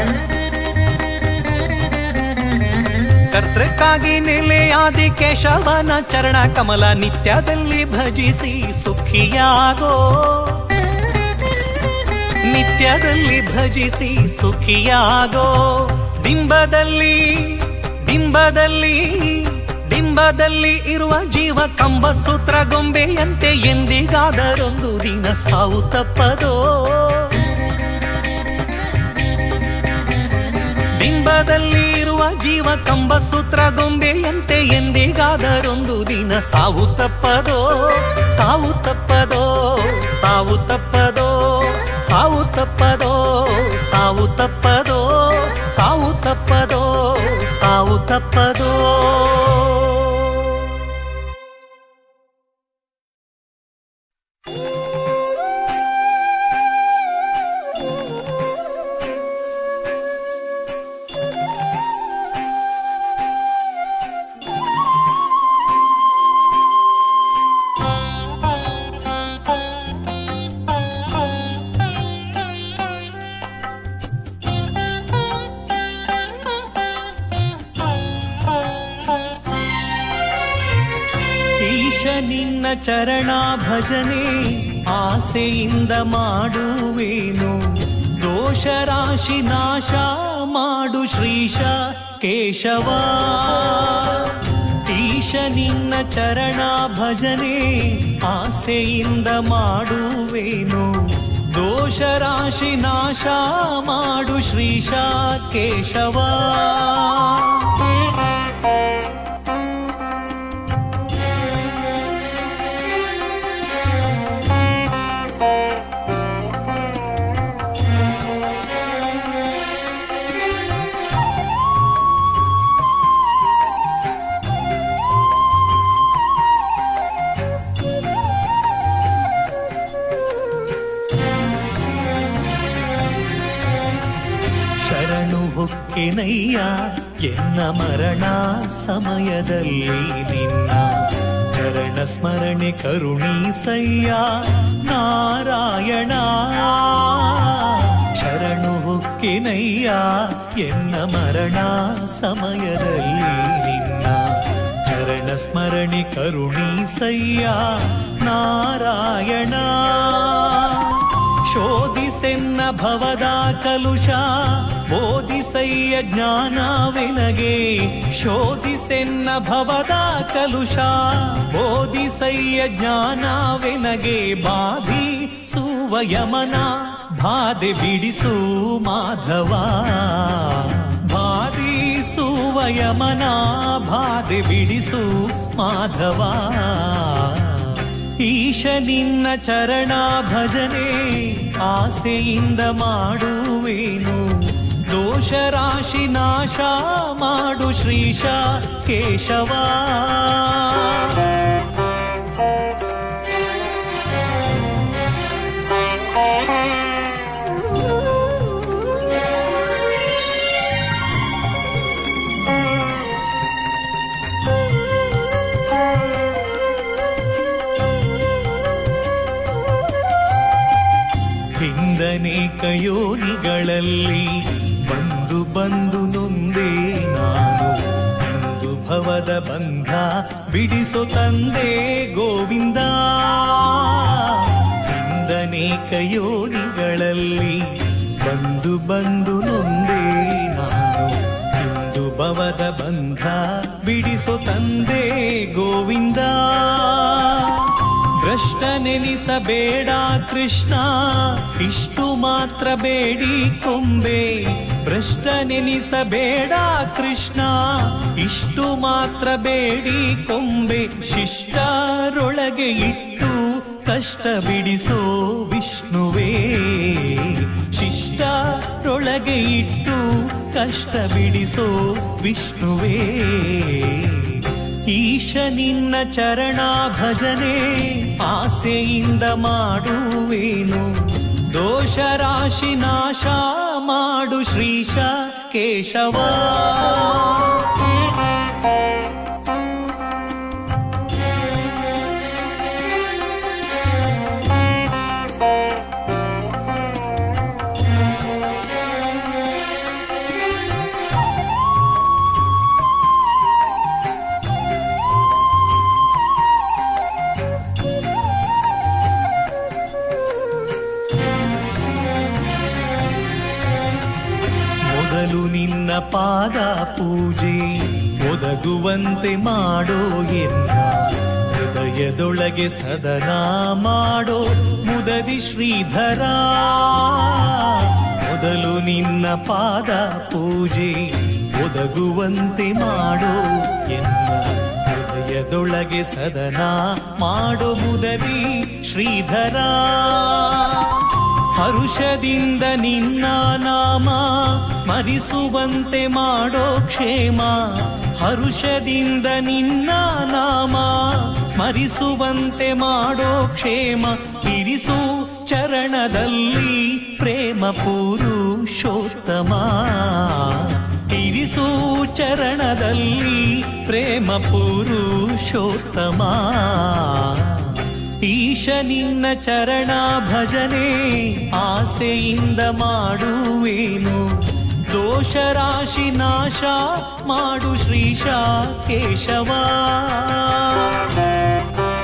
ಕರ್ತಕ್ಕಾಗಿ ನೆಲೆಯಾದಿ ಕೇಶವನ ಚರಣ ಕಮಲ ನಿತ್ಯದಲ್ಲಿ ಭಜಿಸಿ ಸುಖಿಯಾಗೋ ನಿತ್ಯದಲ್ಲಿ ಭಜಿಸಿ ಸುಖಿಯಾಗೋ ಡಿಂಬದಲ್ಲಿ ಡಿಂಬದಲ್ಲಿ ಡಿಂಬದಲ್ಲಿ ಇರುವ ಜೀವ ಕಂಬ ಸೂತ್ರ ಗೊಂಬೆಯಂತೆ ಎಂದಿಗಾದರೊಂದು ದಿನ ಸಾವು ತಪ್ಪದೋ ಬಿಂಬದಲ್ಲಿ ಇರುವ ಜೀವ ಕಂಬ ಸೂತ್ರ ಗೊಂಬೆಯಂತೆ ಎಂದಿಗಾದರೊಂದು ದಿನ ಸಾವು ತಪ್ಪದೋ ಸಾವು ತಪ್ಪದೋ ಸಾವು ತಪ್ಪದೋ ಸಾವು ತಪ್ಪದೋ ಸಾವು ತಪ್ಪದೋ ಸಾವು ತಪ್ಪದೋ ಸಾವು ತಪ್ಪದೋ ಈಶ ನಿನ್ನ ಚರಣ ಭಜನೆ ಆಸೆಯಿಂದ ಮಾಡುವೇನು ದೋಷ ರಾಶಿ ನಾಶ ಮಾಡು ಶ್ರೀಶ ಕೇಶವ ಈಶ ನಿನ್ನ ಚರಣ ಭಜನೆ ಆಸೆಯಿಂದ ಮಾಡುವೇನು ದೋಷ ರಾಶಿ ನಾಶ ಮಾಡು ಶ್ರೀಶ ಕೇಶವ ಶರಣು ಹೊಕ್ಕೆನಯ್ಯ ಎನ್ನ ಮರಣ ಸಮಯದಲ್ಲಿ ನಿನ್ನ ಚರಣ ಸ್ಮರಣೆ ಕರುಣೀಸಯ್ಯ ನಾರಾಯಣ ಶರಣು ಹೊಕ್ಕೆನಯ್ಯ ಎನ್ನ ಮರಣ ಸಮಯದಲ್ಲಿ ನಿನ್ನ ಚರಣ ಸ್ಮರಣೆ ಕರುಣೀಸಯ್ಯ ನಾರಾಯಣ ಶೋಧಿಸೆನ್ನ ಭವದ ಕಲುಷ ಬೋಧಿಸಯ್ಯ ಜ್ಞಾನವೆನಗೆ ಶೋಧಿಸೆನ್ನ ಭವದ ಕಲುಷ ಬೋಧಿಸಯ್ಯ ಜ್ಞಾನವೆನಗೆ ಬಾಧಿ ಸುವಯಮನ ಬಾಧೆ ಬಿಡಿಸು ಮಾಧವ ಬಾಧಿ ಸುವಯಮನ ಬಾಧೆ ಬಿಡಿಸು ಮಾಧವ ಈಶ ನಿನ್ನ ಚರಣ ಭಜನೆ ಆಸೆಯಿಂದ ಮಾಡುವೇನು ದೋಷ ರಾಶಿ ನಾಶ ಮಾಡು ಶ್ರೀಶ ಕೇಶವ ಹಿಂದನೇಕ ಯೋನಿಗಳಲ್ಲಿ ಬಂದು ಬಂದು ನೊಂದೇ ನಾನು ಇಂದು ಭವದ ಬಂಧ ಬಿಡಿಸೋ ತಂದೆ ಗೋವಿಂದ ಹಿಂದನೇಕ ಯೋನಿಗಳಲ್ಲಿ ಬಂದು ಬಂದು ನೊಂದೇ ನಾನು ಇಂದು ಭವದ ಬಂಧ ಬಿಡಿಸೋ ತಂದೆ ಗೋವಿಂದ ಭ್ರಷ್ಟ ನೆನಿಸಬೇಡ ಕೃಷ್ಣ ಇಷ್ಟು ಮಾತ್ರ ಬೇಡಿ ಕೊಂಬೆ ಭ್ರಷ್ಟ ನೆನಿಸಬೇಡ ಕೃಷ್ಣ ಇಷ್ಟು ಮಾತ್ರ ಬೇಡಿ ಕೊಂಬೆ ಶಿಷ್ಟರೊಳಗೆ ಇಟ್ಟು ಕಷ್ಟ ಬಿಡಿಸೋ ವಿಷ್ಣುವೇ ಶಿಷ್ಟರೊಳಗೆ ಇಟ್ಟು ಕಷ್ಟ ಬಿಡಿಸೋ ವಿಷ್ಣುವೇ ಈಶ ನಿನ್ನ ಚರಣ ಭಜನೆ ಆಸೆಯಿಂದ ಮಾಡುವೇನು ದೋಷ ರಾಶಿ ನಾಶ ಮಾಡು ಶ್ರೀಶ ಕೇಶವ ಮೊದಲು ನಿನ್ನ ಪಾದ ಪೂಜೆ ಒದಗುವಂತೆ ಮಾಡೋ ಎನ್ನ ಹೃದಯದೊಳಗೆ ಸದನ ಮಾಡೋ ಮುದದಿ ಶ್ರೀಧರ ಮೊದಲು ನಿನ್ನ ಪಾದ ಪೂಜೆ ಒದಗುವಂತೆ ಮಾಡೋ ಎನ್ನ ಹೃದಯದೊಳಗೆ ಸದನ ಮಾಡೋ ಮುದದಿ ಶ್ರೀಧರ ಹರುಷದಿಂದ ನಿನ್ನ ನಾಮ ಸ್ಮರಿಸುವಂತೆ ಮಾಡೋ ಕ್ಷೇಮ ಹರುಷದಿಂದ ನಿನ್ನ ನಾಮ ಸ್ಮರಿಸುವಂತೆ ಮಾಡೋ ಕ್ಷೇಮ ಇರಿಸು ಚರಣದಲ್ಲಿ ಪ್ರೇಮ ಪುರುಷೋತ್ತಮ ಇರಿಸು ಚರಣದಲ್ಲಿ ಪ್ರೇಮ ಪುರುಷೋತ್ತಮ ಈಶ ನಿನ್ನ ಚರಣ ಭಜನೆ ಆಸೆಯಿಂದ ಮಾಡುವೇನು ದೋಷ ರಾಶಿ ನಾಶ ಮಾಡು ಶ್ರೀಶ ಕೇಶವ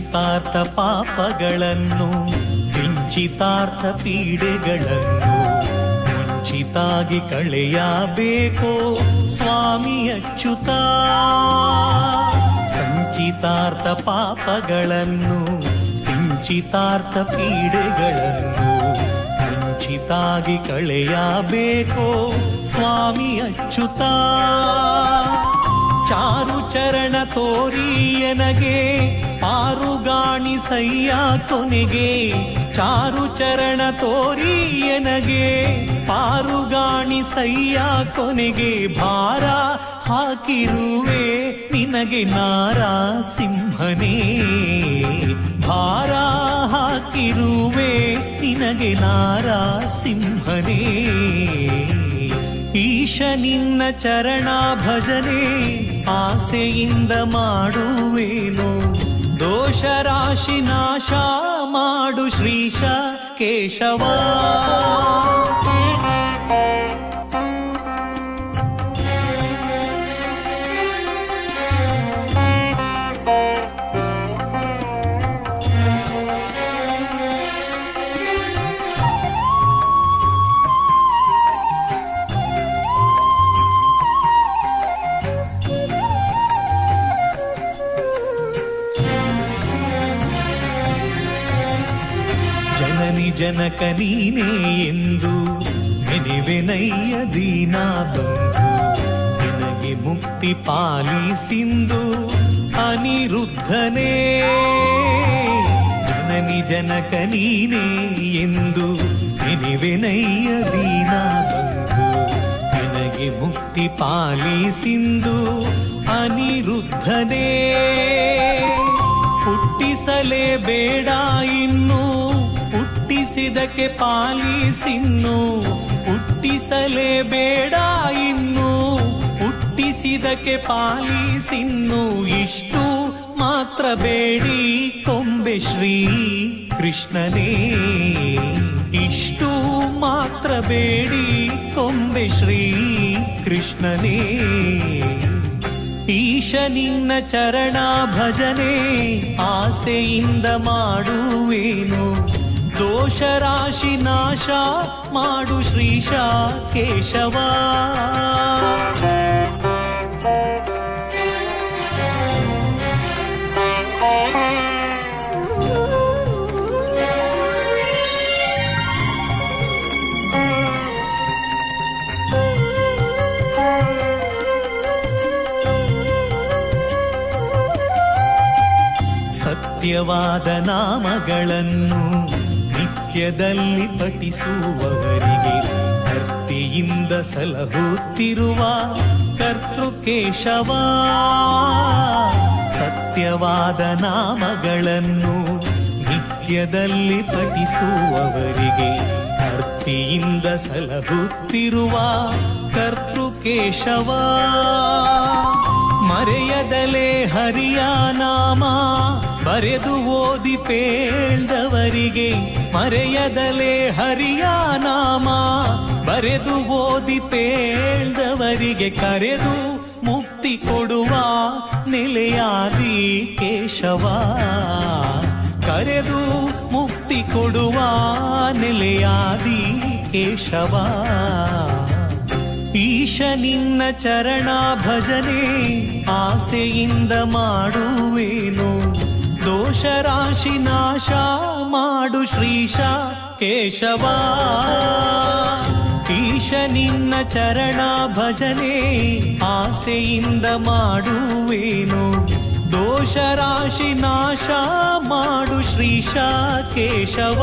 ಸಂಚಿತಾರ್ಥ ಪಾಪಗಳನ್ನು ಕಿಂಚಿತಾರ್ಥ ಪೀಡೆಗಳನ್ನು ಮುಂಚಿತಾಗಿ ಕಳೆಯಬೇಕೋ ಸ್ವಾಮಿ ಅಚ್ಯುತ ಸಂಚಿತಾರ್ಥ ಪಾಪಗಳನ್ನು ಕಿಂಚಿತಾರ್ಥ ಪೀಡೆಗಳನ್ನು ಮುಂಚಿತಾಗಿ ಕಳೆಯಬೇಕೋ ಸ್ವಾಮಿ ಅಚ್ಯುತ ಚಾರು ಚರಣ ತೋರಿಯನಗೆ ಪಾರುಗಾಣಿಸಯ್ಯ ಕೊನೆಗೆ ಚಾರು ಚರಣ ತೋರಿಯನಗೆ ಪಾರುಗಾಣಿಸಯ್ಯ ಕೊನೆಗೆ ಭಾರ ಹಾಕಿರುವೆ ನಿನಗೆ ನಾರ ಸಿಂಹನೇ ಭಾರ ಹಾಕಿರುವೆ ನಿನಗೆ ನಾರ ಸಿಂಹನೇ ಈಶ ನಿನ್ನ ಚರಣ ಭಜನೆ ಆಸೆಯಿಂದ ಮಾಡುವೇನು ದೋಷ ರಾಶಿ ನಾಶ ಮಾಡು ಶ್ರೀಶ ಕೇಶವ ಜನನಿ ಜನಕ ನೀನೇ ಎಂದು ನೆನೆವೆನಯ್ಯ ದೀನಾ ಬಂದು ನಿನಗೆ ಮುಕ್ತಿ ಪಾಲಿಸಿಂದು ಅನಿರುದ್ಧನೇ ಜನನಿ ಜನಕ ನೀನೇ ಎಂದು ನೆನೆವೆನಯ್ಯ ದೀನಾ ಬಂದು ನಿನಗೆ ಮುಕ್ತಿ ಪಾಲಿಸಿಂದು ಅನಿರುದ್ಧನೇ ಹುಟ್ಟಿಸಲೇ ಬೇಡ ಇನ್ನು ಹುಟ್ಟಿಸಿದಕ್ಕೆ ಪಾಲಿಸಿನ್ನು ಹುಟ್ಟಿಸಲೇ ಬೇಡ ಇನ್ನು ಹುಟ್ಟಿಸಿದಕ್ಕೆ ಪಾಲಿಸಿನ್ನು ಇಷ್ಟು ಮಾತ್ರ ಬೇಡಿ ಕೊಂಬೆ ಶ್ರೀ ಕೃಷ್ಣನೇ ಇಷ್ಟು ಮಾತ್ರ ಬೇಡಿ ಕೊಂಬೆ ಶ್ರೀ ಕೃಷ್ಣನೇ ಈಶ ನಿನ್ನ ಚರಣ ಭಜನೆ ಆಸೆಯಿಂದ ಮಾಡುವೇನು ದೋಷ ರಾಶಿ ನಾಶ ಮಾಡು ಶ್ರೀಶ ಕೇಶವ ಸತ್ಯವಾದ ನಾಮಗಳನ್ನು ನಿತ್ಯದಲ್ಲಿ ಪಠಿಸುವವರಿಗೆ ಭಕ್ತಿಯಿಂದ ಸಲಹುತ್ತಿರುವ ಕರ್ತೃಕೇಶವ ಸತ್ಯವಾದ ನಾಮಗಳನ್ನು ನಿತ್ಯದಲ್ಲಿ ಪಠಿಸುವವರಿಗೆ ಭಕ್ತಿಯಿಂದ ಸಲಹುತ್ತಿರುವ ಕರ್ತೃಕೇಶವ ಮರೆಯದಲೇ ಹರಿಯ ನಾಮ ಬರೆದು ಓದಿ ಪೇಳ್ದವರಿಗೆ ಮರೆಯದಲೇ ಹರಿಯ ನಾಮ ಬರೆದು ಓದಿ ಪೇಳ್ದವರಿಗೆ ಕರೆದು ಮುಕ್ತಿ ಕೊಡುವ ನೆಲೆಯಾದಿ ಕೇಶವ ಕರೆದು ಮುಕ್ತಿ ಕೊಡುವ ನೆಲೆಯಾದಿ ಕೇಶವ ಈಶ ನಿನ್ನ ಚರಣ ಭಜನೆ ಆಸೆಯಿಂದ ಮಾಡುವೇನು ದೋಷ ರಾಶಿ ನಾಶ ಮಾಡು ಶ್ರೀಶ ಕೇಶವ ಈಶ ನಿನ್ನ ಚರಣ ಭಜನೆ ಆಸೆಯಿಂದ ಮಾಡುವೇನು ದೋಷ ರಾಶಿ ನಾಶ ಮಾಡು ಶ್ರೀಶ ಕೇಶವ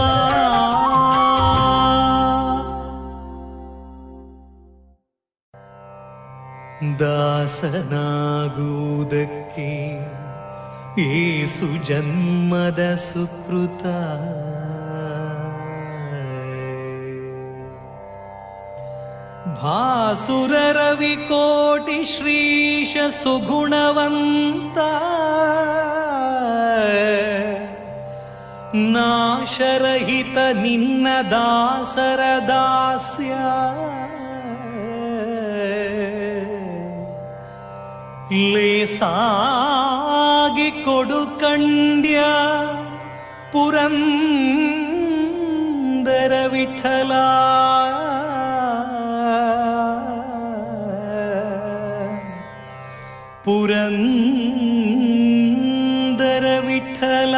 ದಾಸನಾಗುವುದಕ್ಕೆ ಏಸು ಜನ್ಮದ ಸುಕೃತ ಭಾಸುರ ರವಿ ಕೋಟಿ ಶ್ರೀಶ ಸುಗುಣವಂತ ನಾಶರಹಿತ ನಿನ್ನ ದಾಸರ ದಾಸ್ಯ ಲೇಸಾಗಿ ಕೊಡು ಕಂಡ್ಯ ಪುರಂದರ ವಿಠಲ ಪುರಂದರ ವಿಠಲ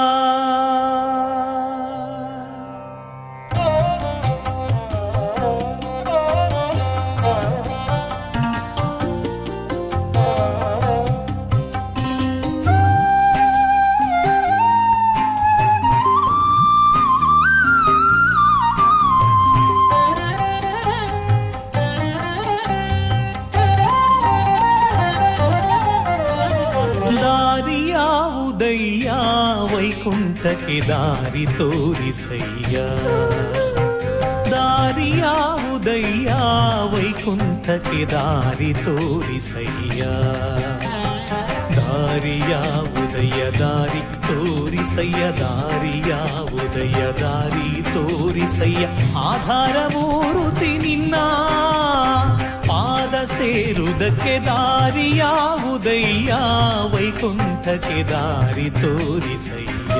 ದಾರಿಯಾವುದಯ್ಯ ವೈಕುಂಠಕ್ಕೆ ದಾರಿ ತೋರಿಸಯ್ಯ ದಾರಿಯಾವುದಯ್ಯ ವೈಕುಂಠಕ್ಕೆ ದಾರಿ ತೋರಿಸಯ್ಯ ದಾರಿಯಾವುದಯ್ಯ ದಾರಿ ತೋರಿಸಯ್ಯ ದಾರಿಯಾವುದಯ್ಯ ದಾರಿ ತೋರಿಸಯ್ಯ ಆಧಾರ ಮೂರುತಿ ನಿನ್ನ ಪಾದ ಸೇರುವುದಕ್ಕೆ ದಾರಿಯಾವುದಯ್ಯ ವೈಕುಂಠಕ್ಕೆ ದಾರಿ ತೋರಿಸಯ್ಯ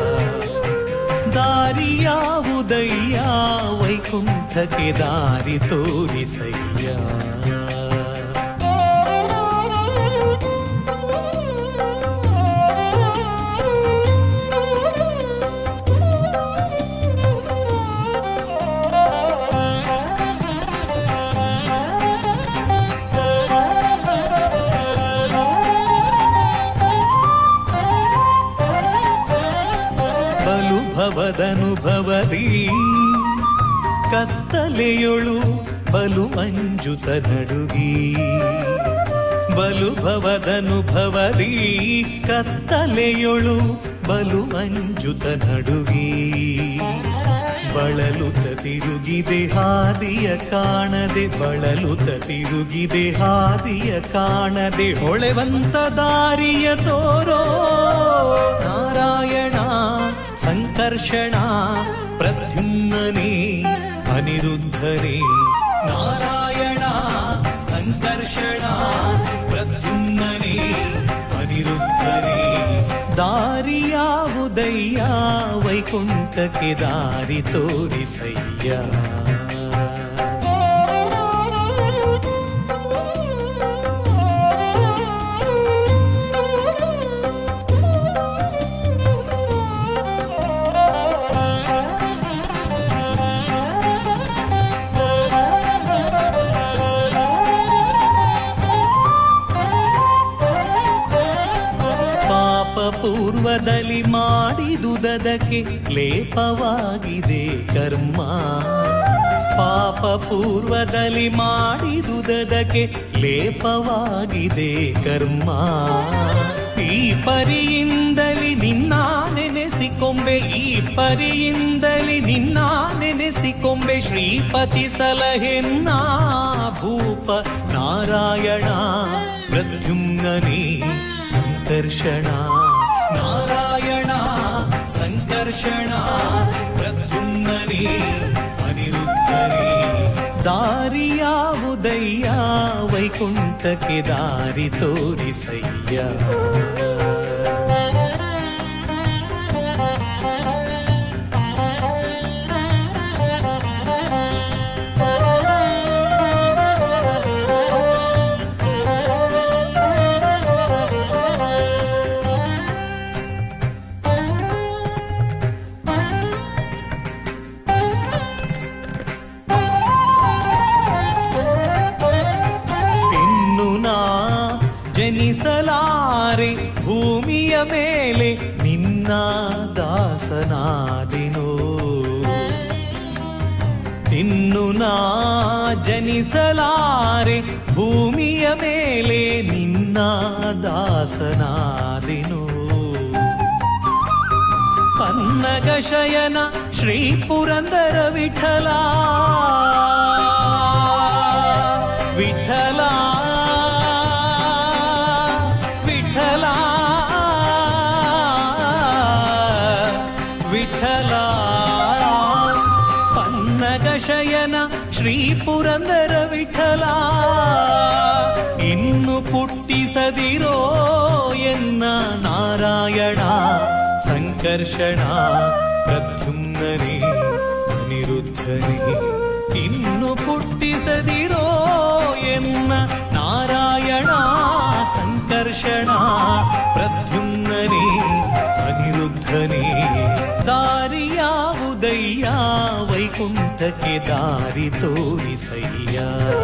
ದಾರಿಯಾವುದಯ್ಯ ವೈಕುಂಠಕ್ಕೆ ದಾರಿ ತೋರಿಸಯ್ಯ ಬಲು ಭವದನುಭವದಿ ಕತ್ತಲೆಯೊಳು ಬಲು ಮಂಜುತ ನಡುಗಿ ಬಲು ಭವದನುಭವದಿ ಕತ್ತಲೆಯೊಳು ಬಲು ಮಂಜುತ ನಡುಗಿ ಬಳಲುತ ತಿರುಗಿದೆ ಹಾದಿಯ ಕಾಣದೆ ಬಳಲುತ ತಿರುಗಿದೆ ಹಾದಿಯ ಕಾಣದೆ ಹೊಳೆವಂತ ದಾರಿಯ ತೋರೋ ನಾರಾಯಣ ಸಂಕರ್ಷಣ ಪ್ರದ್ಯುಮ್ನನೇ ಅನಿರುದ್ಧನೇ ನಾರಾಯಣ ಸಂಕರ್ಷಣ ಪ್ರದ್ಯುಮ್ನನೇ ಅನಿರುದ್ಧನೇ ದಾರಿಯಾವುದಯ್ಯ ವೈಕುಂಠಕ್ಕೆ ದಾರಿ ತೋರಿಸಯ್ಯ ಪಾಪ ಪೂರ್ವದಲ್ಲಿ ಮಾಡಿದುದಕ್ಕೆ ಲೇಪವಾಗಿದೆ ಕರ್ಮ ಪಾಪ ಪೂರ್ವದಲ್ಲಿ ಮಾಡಿದುದಕ್ಕೆ ಲೇಪವಾಗಿದೆ ಕರ್ಮ ಈ ಪರಿಯಿಂದಲಿ ನಿನ್ನ ನೆನೆಸಿಕೊಂಬೆ ಈ ಪರಿಯಿಂದಲಿ ನಿನ್ನ ನೆನೆಸಿಕೊಂಬೆ ಶ್ರೀಪತಿ ಸಲಹೆನ್ನ ಭೂಪ ನಾರಾಯಣ ಪ್ರದ್ಯುಮ್ನನೇ ಸಂಕರ್ಷಣ ನಾರಾಯಣ ಸಂಕರ್ಷಣ ಪ್ರದ್ಯುಮ್ನನೇ ಅನಿರುದ್ಧನೇ ದಾರಿಯಾವುದಯ್ಯ ವೈಕುಂಠಕ್ಕೆ ದಾರಿ ತೋರಿಸಯ್ಯ ಇನ್ನು ನಾ ಜನಿಸಲಾರೆ ಭೂಮಿಯ ಮೇಲೆ ನಿನ್ನ ದಾಸನಾದಿನೋ ಇನ್ನು ನಾ ಜನಿಸಲಾರೆ ಭೂಮಿಯ ಮೇಲೆ ನಿನ್ನ ದಾಸನಾದಿನೋ ಪನ್ನಗ ಶಯನ ಶ್ರೀ ಪುರಂದರ ವಿಠಲ ವಿಠಲ ವಿಠಲ ವಿಠಲ ಪನ್ನಗ ಶಯನ ಶ್ರೀ ಪುರಂದರ ವಿಠಲ ಇನ್ನು ಪುಟ್ಟಿಸದಿರೋ ಎನ್ನ ನಾರಾಯಣ ಸಂಕ ಸಂಕರ್ಷಣ ಪ್ರದ್ಯುಮ್ನನೇ ಅನಿರುದ್ಧನೇ ಇನ್ನು ಪುಟ್ಟಿಸದಿರೋ ಎನ್ನ ನಾರಾಯಣ ಸಂಕರ್ಷಣ ಪ್ರದ್ಯುಮ್ನನೇ ಅನಿರುದ್ಧನೇ ದಾರಿಯಾವುದಯ್ಯ ವೈಕುಂಠಕ್ಕೆ ದಾರಿ ತೋರಿಸಯ್ಯ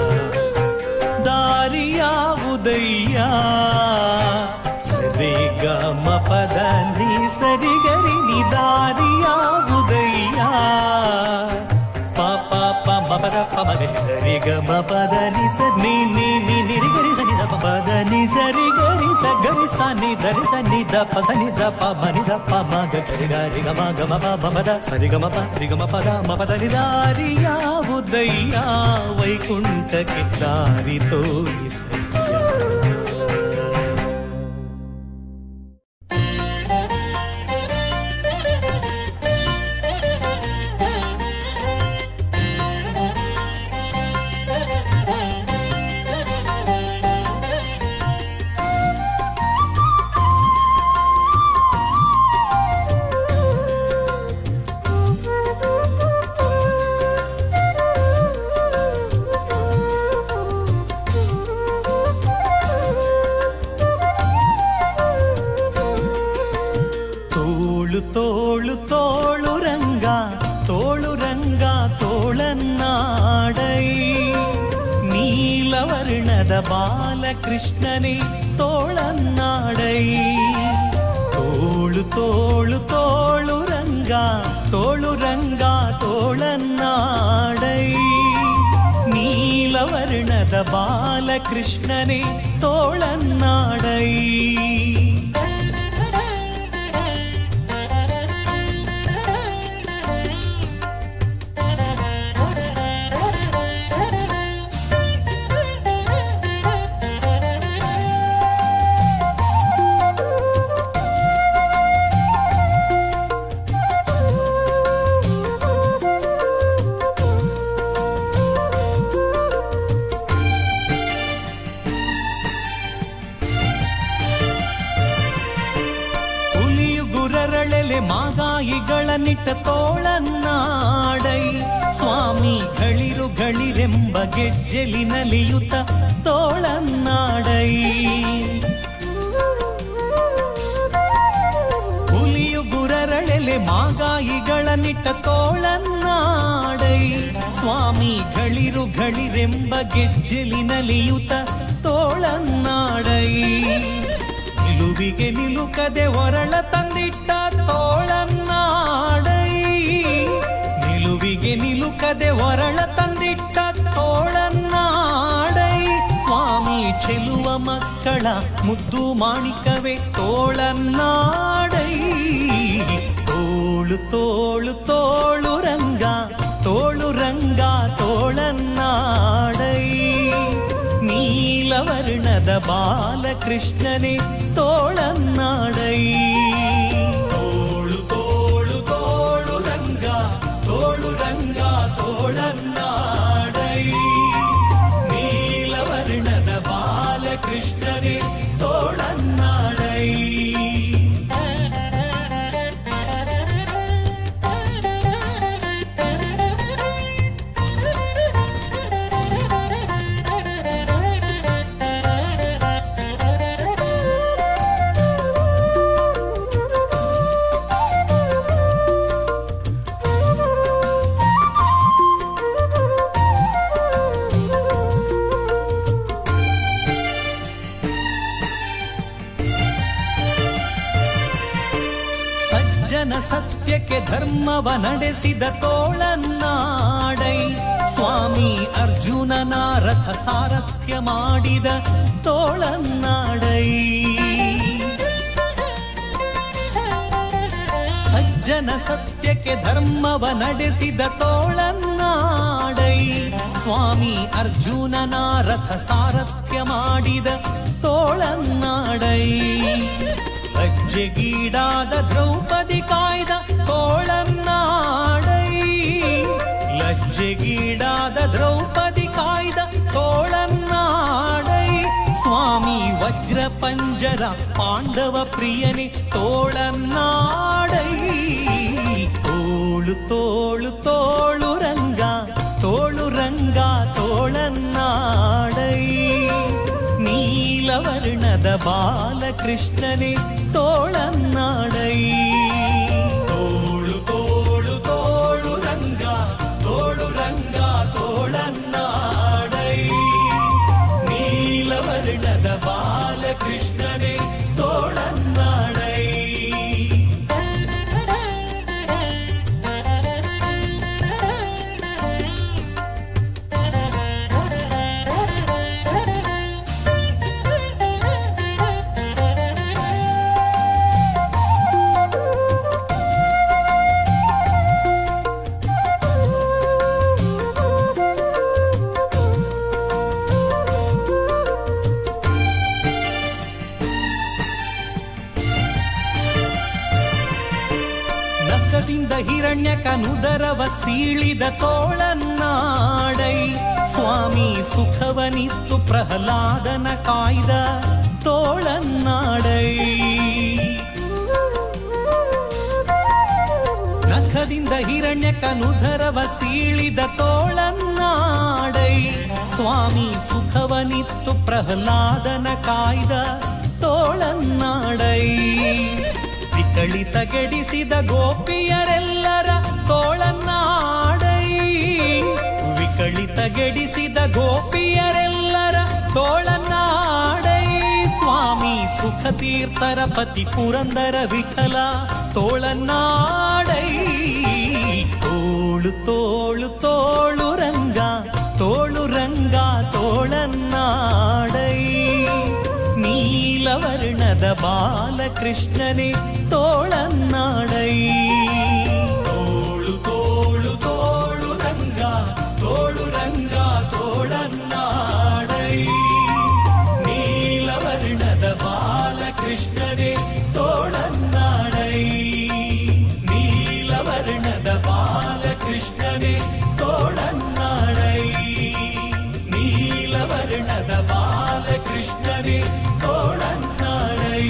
ದಾರಿಯಾವುದಯ್ಯ ಸರಿ ಗಮ ಪದ ನೀ ಸರಿ ಗರಿ ನಿ ದಾರಿಯಾವುದಯ್ಯ ಪ ಪ ಪ ಮ ಪದ ಪ ಮಗರಿ ಸರಿ ಗಮ ಪದ ನಿ ಸ ನಿ ನಿ ನಿ ನಿರಿ ಗರಿ ಸ ನಿ ದ ಪ ಪದ ನಿ ಸರಿ ಗರಿ ಸ ಗರಿ ಸ ನಿ ಧರಿ ಸ ನಿ ದ ಪ ಸ ನಿ ದ ಪ ಮ ನಿ ದ ಪ ಮ ಗ ಗರಿ ಗ ರಿ ಗ ಮ ಗ ಮ ಪ ಮ ಪ ದ ಸರಿ ಗ ಮ ಪ ರಿ ಗ ಮ ಪ ದ ಮ ಪ ದ ನಿ ದಾರಿಯಾವುದಯ್ಯ ವೈಕುಂಠಕ್ಕೆ ದಾರಿ ತೋರಿಸಯ್ಯ ತೋಳು ತೋಳು ತೋಳು ರಂಗ ತೋಳು ರಂಗ ತೋಳನ್ನಾಡೈ ನೀಲವರ್ಣದ ಬಾಲಕೃಷ್ಣನೇ ತೋಳನ್ನಾಡೈ ತೋಳು ತೋಳು ತೋಳು ರಂಗ ತೋಳು ರಂಗ ತೋಳನ್ನಾಡೈ ನೀಲವರ್ಣದ ಬಾಲಕೃಷ್ಣನೇ ತೋಳನ್ನಾಡೈ ಹುಲಿಯು ಗುರರಳೆಲೆ ಮಾಗಾಯಿಗಳ ನಿಟ್ಟ ತೋಳನ್ನಾಡೈ ಸ್ವಾಮಿ ಗಳಿರು ಗಳಿರೆಂಬ ಗೆಜ್ಜೆಲಿನಲಿಯುತ ತೋಳನ್ನಾಡೈ ಹುಲಿಯು ಗುರರಳೆಲೆ ಮಾಗಾಯಿಗಳ ನಿಟ್ಟ ತೋಳನ್ನಾಡೈ ಸ್ವಾಮಿ ಗಳಿರು ಗಳಿರೆಂಬ ಗೆಜ್ಜೆಲಿನಲಿಯುತ ತೋಳನ್ನಾಡೈ ನಿಲುವಿಗೆ ನಿಲುಕದೆ ಒರಳ ತಂದಿಟ್ಟ ತೋಳನ್ನಾಡೈ ನಿಲುವಿಗೆ ನಿಲುಕದೆ ಒರಳ ತಂದಿಟ್ಟ ತೋಳನ್ನಾಡೈ ಸ್ವಾಮಿ ಚೆಲುವ ಮಕ್ಕಳ ಮುದ್ದು ಮಾಣಿಕವೇ ತೋಳನ್ನಾಡೈ ತೋಳು ತೋಳು ತೋಳು ರಂಗ ತೋಳು ರಂಗ ತೋಳನ್ನಾಡೈ ನೀಲವರ್ಣದ ಬಾಲಕೃಷ್ಣನೇ ತೋಳನ್ನಾಡೈ ತೋಳು ತೋಳು ತೋಳು ರಂಗ ತೋಳು ರಂಗ ತೋಳನ್ನಾಡೈ ನೀಲವರ್ಣದ ಬಾಲಕೃಷ್ಣನೇ ತೋಳನ್ನಾಡೈ ಸಜ್ಜನ ಸತ್ಯಕ್ಕೆ ಧರ್ಮವ ನಡೆಸಿದ ತೋಳನ್ನಾಡೈ ಸ್ವಾಮಿ ಅರ್ಜುನನ ರಥ ಸಾರಥ್ಯ ಮಾಡಿದ ತೋಳನ್ನಾಡೈ ಸಜ್ಜನ ಸತ್ಯಕ್ಕೆ ಧರ್ಮವ ನಡೆಸಿದ ತೋಳನ್ನಾಡೈ ಸ್ವಾಮಿ ಅರ್ಜುನನ ರಥ ಸಾರಥ್ಯ ಮಾಡಿದ ತೋಳನ್ನಾಡೈ ಲಜ್ಜೆಗೀಡಾದ ದ್ರೌಪದಿ ಕಾಯ್ದ ತೋಳನ್ನಾಡೈ ಲಜ್ಜೆಗೀಡಾದ ದ್ರೌಪದಿ ಕಾಯ್ದ ತೋಳನ್ನಾಡೈ ಸ್ವಾಮಿ ವಜ್ರ ಪಂಜರ ಪಾಂಡವ ಪ್ರಿಯನೇ ತೋಳನ್ನಾಡೈ ತೋಳು ತೋಳು ರಂಗ ತೋಳು ರಂಗ ತೋಳನ್ನಾಡೈ ನೀಲವರ್ಣದ ಬಾಲಕೃಷ್ಣನೇ ತೋಳನ್ನಾಡೈ ತೋಳು ತೋಳು ತೋಳು ರಂಗ ತೋಳು ರಂಗ ತೋಳನ್ನಾಡೈ ನೀಲವರ್ಣದ ಬಾಲಕೃಷ್ಣನೇ ತೋಳನ್ನಾಡೈ ನಖದಿಂದ ಹಿರಣ್ಯಕನುದರವ ಸೀಳಿದ ತೋಳನ್ನಾಡೈ ಸ್ವಾಮಿ ಸುಖವನಿತ್ತು ಪ್ರಹ್ಲಾದನ ಕಾಯ್ದ ತೋಳನ್ನಾಡೈ ನಖದಿಂದ ಹಿರಣ್ಯಕನುಧರವ ಸೀಳಿದ ತೋಳನ್ನಾಡೈ ಸ್ವಾಮಿ ಸುಖವನಿತ್ತು ಪ್ರಹ್ಲಾದನ ಕಾಯ್ದ ತೋಳನ್ನಾಡೈ ವಿಕಳಿತ ಗೆಡಿಸಿದ ಗೋಪಿಯರೆಲ್ಲರ ತೋಳನ್ನಾಡೈ ವಿಕಳಿತ ಗೆಡಿಸಿದ ಗೋಪಿಯರೆಲ್ಲರ ತೋಳನ್ನಾಡೈ ಸ್ವಾಮಿ ಸುಖ ತೀರ್ಥರ ಪತಿ ಪುರಂದರ ವಿಠಲ ತೋಳನ್ನಾಡೈ ತೋಳು ತೋಳು ತೋಳು ರಂಗ ತೋಳು ರಂಗ ತೋಳನ್ನಾಡೈ ನೀಲವರ್ಣದ ಬಾಲಕೃಷ್ಣನೇ ತೋಳನ್ನಾಡೈ ತೋಳು ತೋಳು ತೋಳು ರಂಗ ತೋಳು ರಂಗ ತೋಳನ್ನಾಡೈ ನೀಲವರ್ಣದ ಬಾಲಕೃಷ್ಣನೇ ತೋಳನ್ನಾಡೈ ನೀಲವರ್ಣದ ಬಾಲಕೃಷ್ಣನೇ ತೋಳನ್ನಾಡೈ ನೀಲವರ್ಣದ ಬಾಲಕೃಷ್ಣನೇ ತೋಳನ್ನಾಡೈ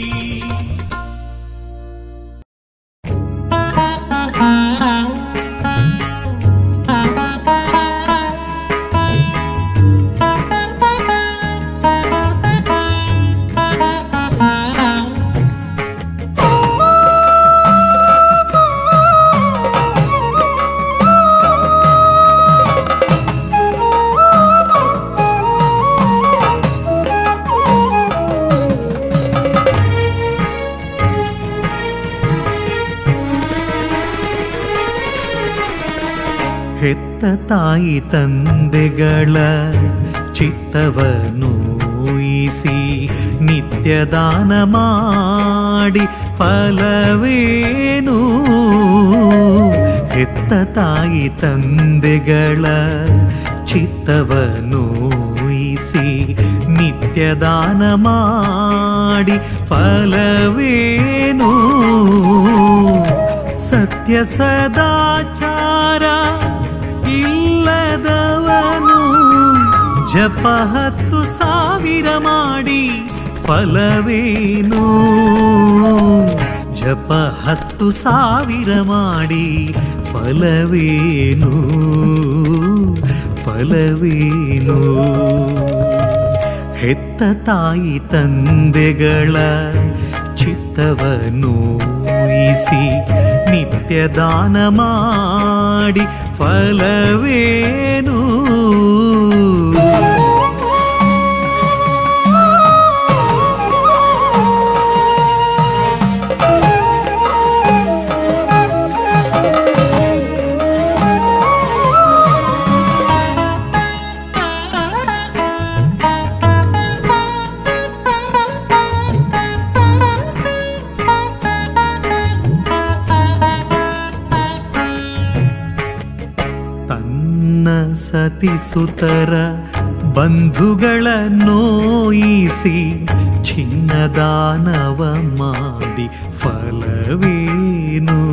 ಹೆತ್ತ ತಾಯಿ ತಂದೆಗಳ ಚಿತ್ತವನು ಊಹಿಸಿ ನಿತ್ಯದಾನ ಮಾಡಿ ಫಲವೇನು ಹೆತ್ತ ತಾಯಿ ತಂದೆಗಳ ಚಿತ್ತವನು ಊಹಿಸಿ ನಿತ್ಯದಾನ ಮಾಡಿ ಫಲವೇನು ಸತ್ಯ ಸದಾಚಾರ ಇಲ್ಲದವನು ಜಪ ಹತ್ತು ಸಾವಿರ ಮಾಡಿ ಫಲವೇನು ಜಪ ಹತ್ತು ಸಾವಿರ ಮಾಡಿ ಫಲವೇನು ಫಲವೇನು ಹೆತ್ತ ತಾಯಿ ತಂದೆಗಳ ಚಿತ್ತವನ್ನು ಊಹಿಸಿ ನಿತ್ಯ ದಾನ ಮಾಡಿ ಫಲವೇನು ತನ್ನ ಸತಿಸುತರ ಬಂಧುಗಳ ನೋಯಿಸಿ ಚಿನ್ನದಾನವ ಮಾಡಿ ಫಲವೇನು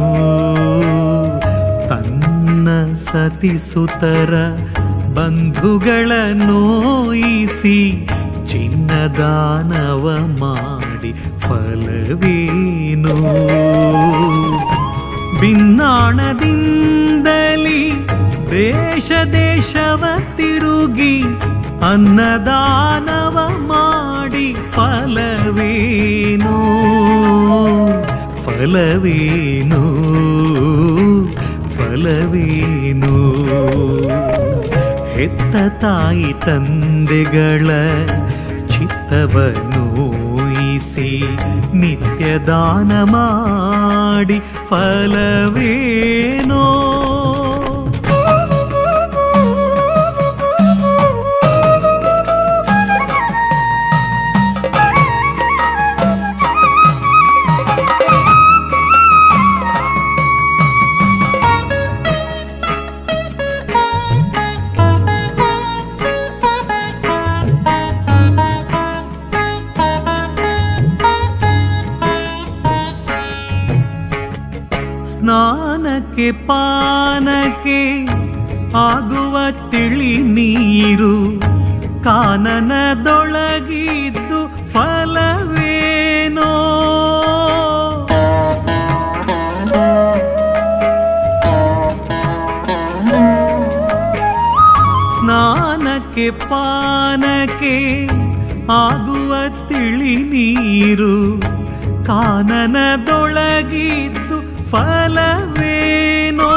ತನ್ನ ಸತಿಸುತರ ಬಂಧುಗಳ ನೋಯಿಸಿ ಚಿನ್ನದಾನವ ಮಾಡಿ ಫಲವೇನು ಭಿನ್ನಾಣದಿಂದಲಿ ದೇಶ ದೇಶವ ತಿರುಗಿ ಅನ್ನದಾನವ ಮಾಡಿ ಫಲವೇನು ಫಲವೇನು ಫಲವೇನು ಹೆತ್ತ ತಾಯಿ ತಂದೆಗಳ ಚಿತ್ತವನ್ನು ಊಹಿಸಿ ನಿತ್ಯ ದಾನ ಮಾಡಿ ಫಲವೇನೋ ಸ್ನಾನಕ್ಕೆ ಪಾನಕ್ಕೆ ಆಗುವ ತಿಳಿ ನೀರು ಕಾನನದೊಳಗಿದ್ದು ಫಲವೇನೋ ಸ್ನಾನಕ್ಕೆ ಪಾನಕ್ಕೆ ಆಗುವ ತಿಳಿ ನೀರು ಕಾನನದೊಳಗಿದ್ದು ಫಲವೇನೋ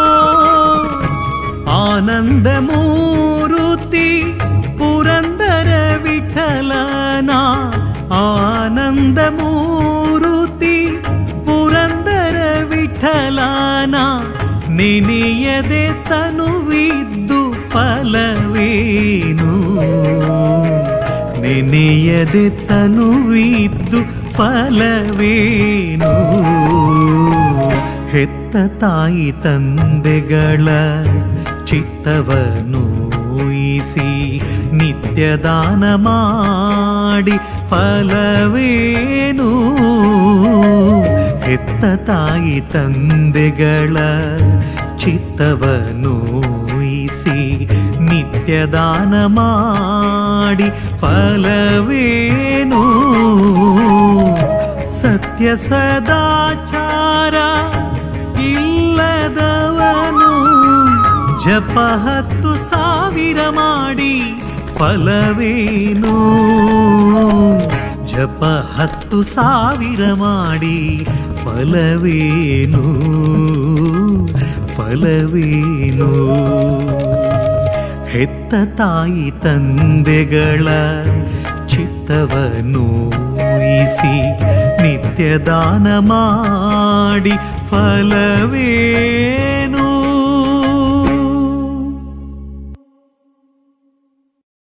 ಆನಂದ ಮೂರುತಿ ಪುರಂದರ ವಿಠಲನ ಆನಂದ ಮೂರುತಿ ಪುರಂದರ ವಿಠಲನ ನೆನೆಯದೆ ತನುವಿದ್ದು ಫಲವೇನು ನೆನೆಯದೆ ತನುವಿದ್ದು ಫಲವೇನು ಹೆತ್ತ ತಾಯಿ ತಂದೆಗಳ ಚಿತ್ತವನ್ನು ಊಹಿಸಿ ನಿತ್ಯ ದಾನ ಮಾಡಿ ಫಲವೇನು ಹೆತ್ತ ತಾಯಿ ತಂದೆಗಳ ಚಿತ್ತವನ್ನು ಊಹಿಸಿ ನಿತ್ಯ ದಾನ ಮಾಡಿ ಫಲವೇನು ಸತ್ಯ ಸದಾಚಾರ ಇಲ್ಲದವನು ಜಪ ಹತ್ತು ಸಾವಿರ ಮಾಡಿ ಫಲವೇನು ಜಪ ಹತ್ತು ಸಾವಿರ ಮಾಡಿ ಫಲವೇನು ಫಲವೇನು ಹೆತ್ತ ತಾಯಿ ತಂದೆಗಳ ಚಿತ್ತವನ್ನು ಊಹಿಸಿ ನಿತ್ಯ ದಾನ ಮಾಡಿ ಫಲವೇನು